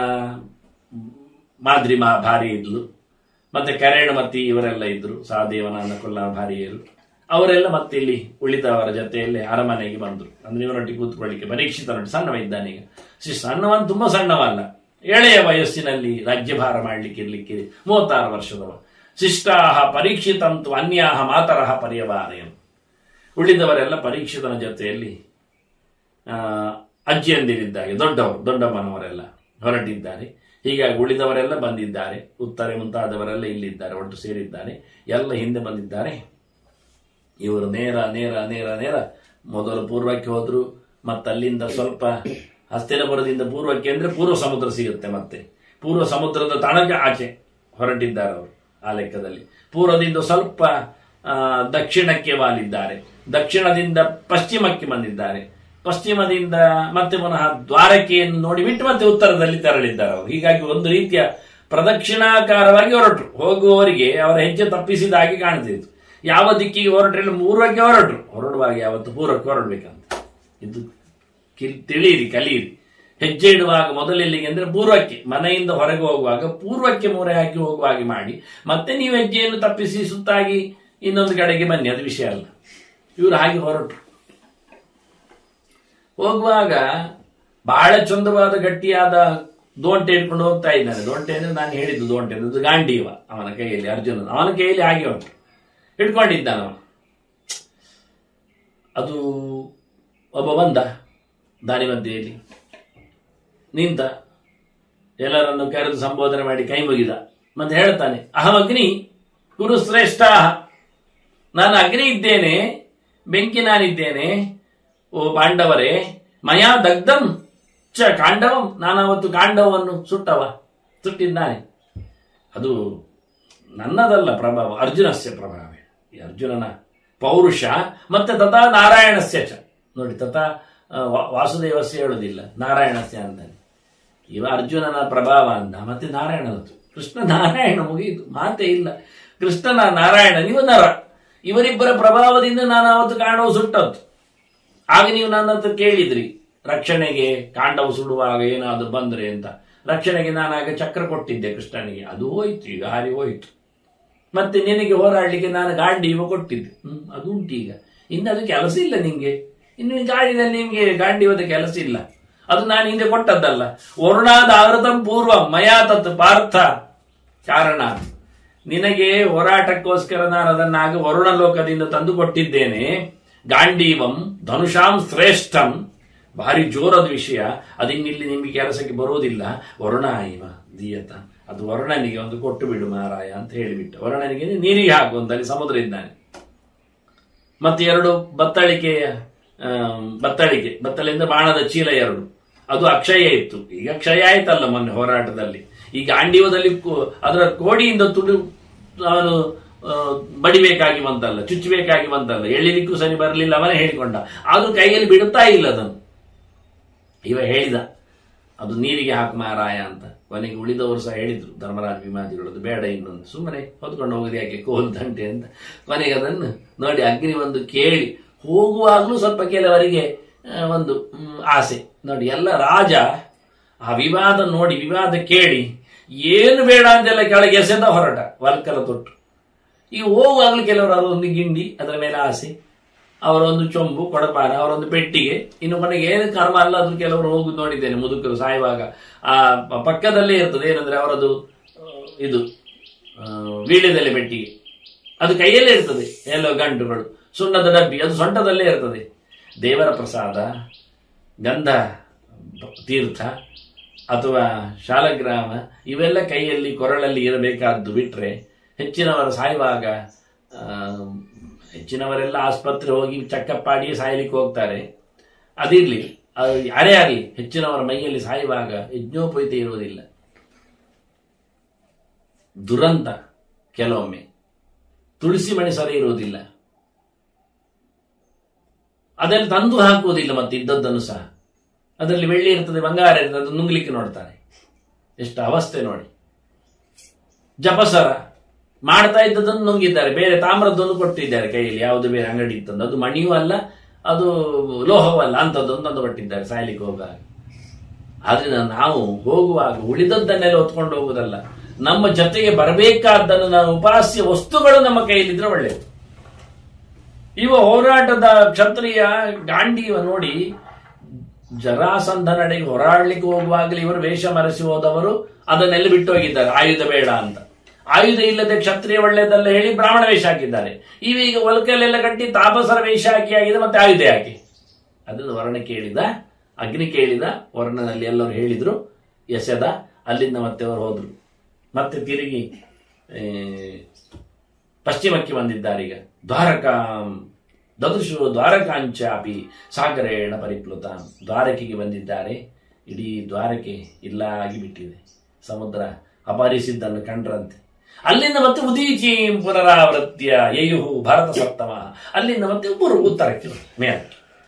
ಮಾದ್ರಿ ಮಾ ಭಾರಿ ಇದ್ಲು ಮತ್ತೆ ಕರೇಣಮತಿ ಇವರೆಲ್ಲ ಇದ್ರು ಸಹದೇವನ ಅನ್ನಕೊಲ್ಲ ಭಾರಿಯರು ಅವರೆಲ್ಲ ಮತ್ತೆ ಇಲ್ಲಿ ಉಳಿದವರ ಜೊತೆಯಲ್ಲಿ ಅರಮನೆಗೆ ಬಂದ್ರು ಅಂದ್ರೆ ಇವರೊಟ್ಟಿಗೆ ಕೂತ್ಕೊಳ್ಳಿಕ್ಕೆ ಪರೀಕ್ಷಿತನೊಟ್ಟು ಸಣ್ಣವ ಇದ್ದಾನೆ ಈಗ ಶ್ರೀ ಸಣ್ಣವನ್ ತುಂಬಾ ಸಣ್ಣವ ಅಲ್ಲ ಎಳೆಯ ವಯಸ್ಸಿನಲ್ಲಿ ರಾಜ್ಯಭಾರ ಮಾಡ್ಲಿಕ್ಕೆ ಇರ್ಲಿಕ್ಕೆ ಮೂವತ್ತಾರು ವರ್ಷದವ ಶಿಷ್ಟಾಹ ಪರೀಕ್ಷಿತಂತು ಅನ್ಯಾಹ ಮಾತರಹ ಪರ್ಯವಾರಯಂ ಉಳಿದವರೆಲ್ಲ ಪರೀಕ್ಷಿತನ ಜೊತೆಯಲ್ಲಿ ಆ, ಅಜ್ಜಿಯಂದಿರಿದ್ದಾರೆ ದೊಡ್ಡವರು ದೊಡ್ಡಮ್ಮನವರೆಲ್ಲ ಹೊರಟಿದ್ದಾರೆ ಹೀಗಾಗಿ ಉಳಿದವರೆಲ್ಲ ಬಂದಿದ್ದಾರೆ ಉತ್ತರ ಮುಂತಾದವರೆಲ್ಲ ಇಲ್ಲಿದ್ದಾರೆ ಒಟ್ಟು ಸೇರಿದ್ದಾರೆ ಎಲ್ಲ ಹಿಂದೆ ಬಂದಿದ್ದಾರೆ ಇವರು ನೇರ ನೇರ ನೇರ ನೇರ ಮೊದಲು ಪೂರ್ವಕ್ಕೆ ಹೋದ್ರು ಮತ್ತೆ ಅಲ್ಲಿಂದ ಸ್ವಲ್ಪ ಹಸ್ತಿನಪುರದಿಂದ ಪೂರ್ವಕ್ಕೆ ಅಂದ್ರೆ ಪೂರ್ವ ಸಮುದ್ರ ಸಿಗುತ್ತೆ ಮತ್ತೆ ಪೂರ್ವ ಸಮುದ್ರದ ತಳಕ ಆಚೆ ಹೊರಟಿದ್ದಾರೆ ಅವರು ಆ ಲೆಕ್ಕದಲ್ಲಿ ಪೂರ್ವದಿಂದ ಸ್ವಲ್ಪ ಆ, ದಕ್ಷಿಣಕ್ಕೆ ವಾಲಿದ್ದಾರೆ ದಕ್ಷಿಣದಿಂದ ಪಶ್ಚಿಮಕ್ಕೆ ಬಂದಿದ್ದಾರೆ ಪಶ್ಚಿಮದಿಂದ ಮತ್ತೆ ಪುನಃ ದ್ವಾರಕೆಯನ್ನು ನೋಡಿ ಬಿಟ್ಟು ಮತ್ತೆ ಉತ್ತರದಲ್ಲಿ ತೆರಳಿದ್ದಾರೆ ಅವರು ಹೀಗಾಗಿ ಒಂದು ರೀತಿಯ ಪ್ರದಕ್ಷಿಣಾಕಾರವಾಗಿ ಹೊರಟರು ಹೋಗುವವರಿಗೆ ಅವರ ಹೆಜ್ಜೆ ತಪ್ಪಿಸಿದ ಹಾಗೆ ಕಾಣ್ತಿತ್ತು ಯಾವ ದಿಕ್ಕಿಗೆ ಹೊರಟ್ರೆ ಪೂರ್ವಕ್ಕೆ ಹೊರಟರು ಹೊರಡುವಾಗ ಯಾವತ್ತು ಪೂರ್ವಕ್ಕೆ ಹೊರಡ್ಬೇಕಂತ ಇದು ಕಿಲ್- ತಿಳಿಯಿರಿ ಕಲಿಯಿರಿ ಹೆಜ್ಜೆ ಇಡುವಾಗ ಮೊದಲೆಲ್ಲಿಗೆ ಅಂದ್ರೆ ಪೂರ್ವಕ್ಕೆ ಮನೆಯಿಂದ ಹೊರಗೆ ಹೋಗುವಾಗ ಪೂರ್ವಕ್ಕೆ ಮೂರೆ ಹಾಕಿ ಹೋಗುವ ಹಾಗೆ ಮಾಡಿ ಮತ್ತೆ ನೀವು ಹೆಜ್ಜೆಯನ್ನು ತಪ್ಪಿಸಿ ಸುತ್ತಾಗಿ ಇನ್ನೊಂದು ಕಡೆಗೆ ಬನ್ನಿ ಅದು ವಿಷಯ ಅಲ್ಲ ಇವರು ಹಾಗೆ ಹೊರಟರು ಹೋಗುವಾಗ ಬಹಳ ಚಂದವಾದ ಗಟ್ಟಿಯಾದ ದೋಂಟೆ ಇಟ್ಕೊಂಡು ಹೋಗ್ತಾ ಇದ್ದಾನೆ ದೋಂಟೆ ಅಂದ್ರೆ ನಾನು ಹೇಳಿದ್ದು ದೋಂಟೆ ಅಂದ್ರೆ ಅದು ಗಾಂಡೀವ ಅವನ ಕೈಯಲ್ಲಿ ಅರ್ಜುನ ಅವನ ಕೈಯಲ್ಲಿ ಹಾಗೆ ಉಂಟು ಹಿಡ್ಕೊಂಡಿದ್ದಾನ ಅವನು ಅದು ಒಬ್ಬ ಬಂದ ದಾರಿ ಮಧ್ಯೆಯಲ್ಲಿ ನಿಂತ ಎಲ್ಲರನ್ನು ಕರೆದು ಸಂಬೋಧನೆ ಮಾಡಿ ಕೈ ಮುಗಿದ ಮತ್ತೆ ಹೇಳ್ತಾನೆ ಅಹಂ ಅಗ್ನಿ ಗುರು ಶ್ರೇಷ್ಠ ನಾನು ಅಗ್ನಿ ಇದ್ದೇನೆ ಬೆಂಕಿ ನಾನಿದ್ದೇನೆ ಓ ಪಾಂಡವರೇ ಮಯಾ ದಗ್ಧಂ ಚ ಕಾಂಡವಂ ನಾನವತ್ತು ಕಾಂಡವವನ್ನು ಸುಟ್ಟವ ಸುಟ್ಟಿದ್ದಾನೆ ಅದು ನನ್ನದಲ್ಲ ಪ್ರಭಾವ ಅರ್ಜುನಸ್ಯ ಪ್ರಭಾವ ಈ ಅರ್ಜುನನ ಪೌರುಷ ಮತ್ತೆ ತಥಾ ನಾರಾಯಣಸ್ಯ ಚ ನೋಡಿ ತಥಾ ಆ, ವಾ- ವಾಸುದೇವಸ್ಯ ಹೇಳುದಿಲ್ಲ ನಾರಾಯಣಸ್ಯ ಅಂತಾನೆ ಇವ ಅರ್ಜುನನ ಪ್ರಭಾವ ಅಂದ ಮತ್ತೆ ನಾರಾಯಣನದು ಕೃಷ್ಣ ನಾರಾಯಣ ಮುಗಿಯಿತು ಮಾತೇ ಇಲ್ಲ ಕೃಷ್ಣನ ನಾರಾಯಣ ನೀವು ನರ ಇವರಿಬ್ಬರ ಪ್ರಭಾವದಿಂದ ನಾನು ಅವತ್ತು ಕಾಂಡವು ಸುಟ್ಟದ್ದು ಆಗ ನೀವು ನನ್ನ ಹತ್ರ ಕೇಳಿದ್ರಿ ರಕ್ಷಣೆಗೆ ಕಾಂಡವು ಸುಡುವಾಗ ಏನಾದ್ರು ಬಂದ್ರೆ ಅಂತ ರಕ್ಷಣೆಗೆ ನಾನು ಆಗ ಚಕ್ರ ಕೊಟ್ಟಿದ್ದೆ ಕೃಷ್ಣನಿಗೆ ಅದು ಹೋಯ್ತು ಈಗ ಹಾರಿ ಹೋಯ್ತು ಮತ್ತೆ ನಿನಗೆ ಹೋರಾಡ್ಲಿಕ್ಕೆ ನಾನು ಗಾಂಡೀವ ಕೊಟ್ಟಿದ್ದೆ ಹ್ಮ್ ಅದು ಉಂಟು ಈಗ ಇನ್ನು ಅದು ಕೆಲಸ ಇಲ್ಲ ನಿಂಗೆ ಇನ್ನು ಈ ಗಾಡಿನಲ್ಲಿ ನಿಮ್ಗೆ ಗಾಂಡೀವದ ಕೆಲಸ ಇಲ್ಲ ಅದು ನಾನು ಹಿಂದೆ ಕೊಟ್ಟದ್ದಲ್ಲ ವರುಣಾದ ಆವೃತಂ ಪೂರ್ವ ಮಯಾ ತತ್ ಪಾರ್ಥ ಕಾರಣ ನಿನಗೆ ಹೋರಾಟಕ್ಕೋಸ್ಕರ ನಾನು ಅದನ್ನಾಗ ವರುಣ ಲೋಕದಿಂದ ತಂದು ಕೊಟ್ಟಿದ್ದೇನೆ ಗಾಂಡೀವಂ ಧನುಷಾಂ ಶ್ರೇಷ್ಠಂ ಭಾರಿ ಜೋರದ ವಿಷಯ ಅದಿನ್ನಿಲ್ಲಿ ನಿಮಗೆ ಕೆಲಸಕ್ಕೆ ಬರುವುದಿಲ್ಲ ವರುಣ ಇವ ದೀಯತ ಅದು ವರುಣನಿಗೆ ಒಂದು ಕೊಟ್ಟು ಬಿಡು ಮಾರಾಯ ಅಂತ ಹೇಳಿಬಿಟ್ಟು ವರುಣನಿಗೆ ನೀರಿಗೆ ಹಾಕು ಅಂತ ಅಲ್ಲಿ ಸಮುದ್ರ ಇದ್ದಾನೆ ಮತ್ತೆ ಎರಡು ಬತ್ತಳಿಕೆಯ ಆ, ಬತ್ತಳಿಕೆ ಬತ್ತಳಿಂದ ಬಾಣದ ಚೀಲ ಎರಡು ಅದು ಅಕ್ಷಯ ಇತ್ತು ಈಗ ಕ್ಷಯ ಆಯ್ತಲ್ಲ ಮೊನ್ನೆ ಹೋರಾಟದಲ್ಲಿ ಈ ಗಾಂಡೀವದಲ್ಲಿ ಕೋ- ಅದರ ಕೋಡಿಯಿಂದ ತುಡು ಅವನು ಆ, ಬಡಿಬೇಕಾಗಿ ಬಂತಲ್ಲ ಚುಚ್ಚಬೇಕಾಗಿ ಬಂತಲ್ಲ ಎಳಿಲಿಕ್ಕೂ ಸರಿ ಬರಲಿಲ್ಲ ಅವನೇ ಹೇಳಿಕೊಂಡ ಆದ್ರೂ ಕೈಯಲ್ಲಿ ಬಿಡುತ್ತಾ ಇಲ್ಲ ಅದನ್ನು ಇವ ಹೇಳಿದ ಅದು ನೀರಿಗೆ ಹಾಕು ಮಾರಾಯ ಅಂತ ಕೊನೆಗೆ ಉಳಿದವರು ಸಹ ಹೇಳಿದ್ರು ಧರ್ಮರಾಜ ವಿಮಾದಿಗಳು ಅದು ಬೇಡ ಇನ್ನೊಂದು ಸುಮ್ಮನೆ ಹೊತ್ಕೊಂಡು ಹೋಗೋದು ಯಾಕೆ ಕೋಲ್ ದಂಟೆ ಅಂತ ಕೊನೆಗೆ ಅದನ್ನು ನೋಡಿ ಅಗ್ನಿ ಒಂದು ಕೇಳಿ ಹೋಗುವಾಗಲೂ ಸ್ವಲ್ಪ ಕೆಲವರಿಗೆ ಆ, ಒಂದು ಮ್, ಆಸೆ ನೋಡಿ ಎಲ್ಲ ರಾಜ ಆ ವಿವಾದ ನೋಡಿ ವಿವಾದ ಕೇಳಿ ಏನು ಬೇಡ ಅಂತೆಲ್ಲ ಕೆಳಗೆ ಎಸೆದ ಹೊರಟ ವಲ್ಕಲ ತೊಟ್ಟು ಈ ಹೋಗುವಾಗಲೂ ಕೆಲವರು ಅವರೊಂದು ಗಿಂಡಿ ಅದರ ಮೇಲೆ ಆಸೆ ಅವರೊಂದು ಚೊಂಬು ಕೊಡಪಾನ ಅವರೊಂದು ಪೆಟ್ಟಿಗೆ ಇನ್ನು ಕೊನೆಗೆ ಏನು ಕರ್ಮ ಅಲ್ಲ ಅದು ಕೆಲವರು ಹೋಗುದು ನೋಡಿದ್ದೇನೆ ಮುದುಕರು ಸಾಯುವಾಗ ಆ ಪ- ಪಕ್ಕದಲ್ಲೇ ಇರ್ತದೆ ಏನಂದ್ರೆ ಅವರದು ಆ, ಇದು ಆ, ವೀಳ್ಯದೆಲೆ ಪೆಟ್ಟಿಗೆ ಅದು ಕೈಯಲ್ಲೇ ಇರ್ತದೆ ಎಲ್ಲೋ ಗಂಟುಗಳು ಸುಣ್ಣದ ಡಬ್ಬಿ ಅದು ಸೊಂಟದಲ್ಲೇ ಇರ್ತದೆ ದೇವರ ಪ್ರಸಾದ ಗಂಧ ತೀರ್ಥ ಅಥವಾ ಶಾಲಗ್ರಾಮ ಇವೆಲ್ಲ ಕೈಯಲ್ಲಿ ಕೊರಳಲ್ಲಿ ಇರಬೇಕಾದ್ದು ಬಿಟ್ರೆ ಹೆಚ್ಚಿನವರು ಸಾಯುವಾಗ ಆ, ಹೆಚ್ಚಿನವರೆಲ್ಲ ಆಸ್ಪತ್ರೆ ಹೋಗಿ ಚೆಕಪ್ ಮಾಡಿ ಸಾಯಲಿಕ್ಕೆ ಹೋಗ್ತಾರೆ ಅದಿರ್ಲಿ ಅದು ಯಾರೇ ಆಗಲಿ ಹೆಚ್ಚಿನವರ ಮೈಯಲ್ಲಿ ಸಾಯುವಾಗ ಯಜ್ಞೋಪಯುಕ್ತ ಇರುವುದಿಲ್ಲ ದುರಂತ ಕೆಲವೊಮ್ಮೆ ತುಳಸಿ ಮಣಿ ಸರಿ ಇರುವುದಿಲ್ಲ ಅದನ್ನು ತಂದು ಹಾಕುವುದಿಲ್ಲ ಮತ್ತೆ ಇದ್ದದ್ದನ್ನು ಸಹ ಅದರಲ್ಲಿ ಬೆಳ್ಳಿ ಇರ್ತದೆ ಬಂಗಾರ ಇರ್ತದೆ ಅದು ನುಂಗ್ಲಿಕ್ಕೆ ನೋಡ್ತಾರೆ ಎಷ್ಟು ಅವಸ್ಥೆ ನೋಡಿ ಜಪಸರ ಮಾಡ್ತಾ ಇದ್ದದನ್ನು ನುಂಗಿದ್ದಾರೆ ಬೇರೆ ತಾಮ್ರದ್ದೊಂದು ಕೊಟ್ಟಿದ್ದಾರೆ ಕೈಯಲ್ಲಿ ಯಾವುದು ಬೇರೆ ಅಂಗಡಿ ಇತ್ತಂದು ಅದು ಮಣಿಯೂ ಅಲ್ಲ ಅದು ಲೋಹವೂ ಅಲ್ಲ ಅಂಥದ್ದೊಂದು ತಂದು ಕೊಟ್ಟಿದ್ದಾರೆ ಸಾಯ್ಲಿಕ್ಕೆ ಹೋಗುವಾಗ ಆದ್ರಿಂದ ನಾವು ಹೋಗುವಾಗ ಉಳಿದದ್ದನ್ನೆಲ್ಲ ಹೊತ್ಕೊಂಡು ಹೋಗುವುದಲ್ಲ ನಮ್ಮ ಜೊತೆಗೆ ಬರಬೇಕಾದ್ದನ್ನು ನಾವು ಉಪಾಸ್ಯ ವಸ್ತುಗಳು ನಮ್ಮ ಕೈಯಲ್ಲಿದ್ರೆ ಒಳ್ಳೆಯದು ಇವ ಹೋರಾಟದ ಕ್ಷತ್ರಿಯ ಗಾಂಡೀವ ನೋಡಿ ಜರಾಸಂಧ ನಡೆಗೆ ಹೋರಾಡ್ಲಿಕ್ಕೆ ಹೋಗುವಾಗಲೇ ಇವರು ವೇಷ ಮರೆಸಿ ಹೋದವರು ಅದನ್ನೆಲ್ಲ ಬಿಟ್ಟು ಹೋಗಿದ್ದಾರೆ ಆಯುಧ ಬೇಡ ಅಂತ ಆಯುಧ ಇಲ್ಲದೆ ಕ್ಷತ್ರಿಯ ಒಳ್ಳೆಯದಲ್ಲ ಹೇಳಿ ಬ್ರಾಹ್ಮಣ ವೇಷ ಹಾಕಿದ್ದಾರೆ ಇವೀಗ ಒಲಕಲ್ಲೆಲ್ಲ ಕಟ್ಟಿ ತಾಪಸರ ವೇಷ ಹಾಕಿ ಆಗಿದೆ ಮತ್ತೆ ಆಯುಧ ಹಾಕಿ ಅದನ್ನು ವರ್ಣ ಕೇಳಿದ ಅಗ್ನಿ ಕೇಳಿದ ವರ್ಣನಲ್ಲಿ ಎಲ್ಲರೂ ಹೇಳಿದ್ರು ಎಸೆದ ಅಲ್ಲಿಂದ ಮತ್ತೆ ಅವರು ಹೋದ್ರು ಮತ್ತೆ ತಿರುಗಿ ಆ, ಪಶ್ಚಿಮಕ್ಕೆ ಬಂದಿದ್ದಾರೆ ಈಗ ದ್ವಾರಕಾ ದದೃಶು ದ್ವಾರಕಾಂಚಾಪಿ ಸಾಗರೇಣ ಪರಿಪ್ಲುತ ದ್ವಾರಕೆಗೆ ಬಂದಿದ್ದಾರೆ ಇಡೀ ದ್ವಾರಕೆ ಇಲ್ಲ ಆಗಿಬಿಟ್ಟಿದೆ ಸಮುದ್ರ ಅಪಹರಿಸಿದ್ದನ್ನು ಕಂಡ್ರಂತೆ ಅಲ್ಲಿಂದ ಮತ್ತೆ ಉದೀಚಿ ಪುನರಾವೃತ್ಯ ಯಯುಹು ಭಾರತ ಸಪ್ತಮ ಅಲ್ಲಿಂದ ಮತ್ತೆ ಉಬ್ಬರು ಉತ್ತರಕ್ಕೆ ಮೇಲೆ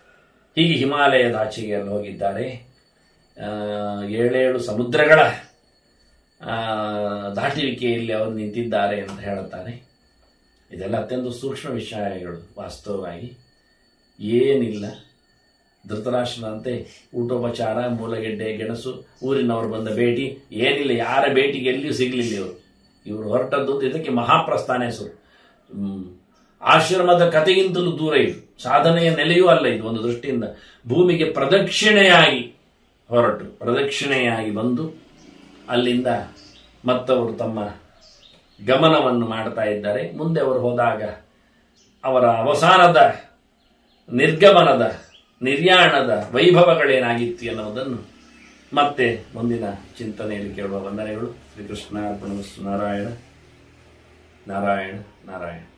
ಹೀಗೆ ಹಿಮಾಲಯದ ಆಚೆಗೆ ಅಲ್ಲಿ ಹೋಗಿದ್ದಾರೆ ಆ, ಏಳೇಳು ಸಮುದ್ರಗಳ ಆ, ದಾಟುವಿಕೆಯಲ್ಲಿ ಅವರು ನಿಂತಿದ್ದಾರೆ ಅಂತ ಹೇಳುತ್ತಾನೆ ಇದೆಲ್ಲ ಅತ್ಯಂತ ಸೂಕ್ಷ್ಮ ವಿಷಯಗಳು ವಾಸ್ತವವಾಗಿ ಏನಿಲ್ಲ ಧೃತರಾಷ್ಟ್ರನಂತೆ ಊಟೋಪಚಾರ ಮೂಲಗೆಡ್ಡೆ ಗೆಣಸು ಊರಿನವರು ಬಂದ ಭೇಟಿ ಏನಿಲ್ಲ ಯಾರ ಭೇಟಿಗೆ ಎಲ್ಲಿಯೂ ಸಿಗಲಿಲ್ಲ ಇವರು ಇವರು ಹೊರಟದ್ದು ಅಂತ ಇದಕ್ಕೆ ಮಹಾಪ್ರಸ್ಥಾನ ಹೆಸರು ಹ್ಮ್. ಆಶ್ರಮದ ಕಥೆಗಿಂತಲೂ ದೂರ ಇದು ಸಾಧನೆಯ ನೆಲೆಯೂ ಅಲ್ಲ ಇದು ಒಂದು ದೃಷ್ಟಿಯಿಂದ ಭೂಮಿಗೆ ಪ್ರದಕ್ಷಿಣೆಯಾಗಿ ಹೊರಟು ಪ್ರದಕ್ಷಿಣೆಯಾಗಿ ಬಂದು ಅಲ್ಲಿಂದ ಮತ್ತವರು ತಮ್ಮ ಗಮನವನ್ನು ಮಾಡ್ತಾ ಇದ್ದಾರೆ ಮುಂದೆ ಅವರು ಹೋದಾಗ ಅವರ ಅವಸಾನದ ನಿರ್ಗಮನದ ನಿರ್ಯಾಣದ ವೈಭವಗಳೇನಾಗಿತ್ತು ಎನ್ನುವುದನ್ನು ಮತ್ತೆ ಮುಂದಿನ ಚಿಂತನೆಯಲ್ಲಿ ಕೇಳುವ ವಂದನೆಗಳು ಶ್ರೀಕೃಷ್ಣ ಅರ್ಪಣ ನಾರಾಯಣ ನಾರಾಯಣ ನಾರಾಯಣ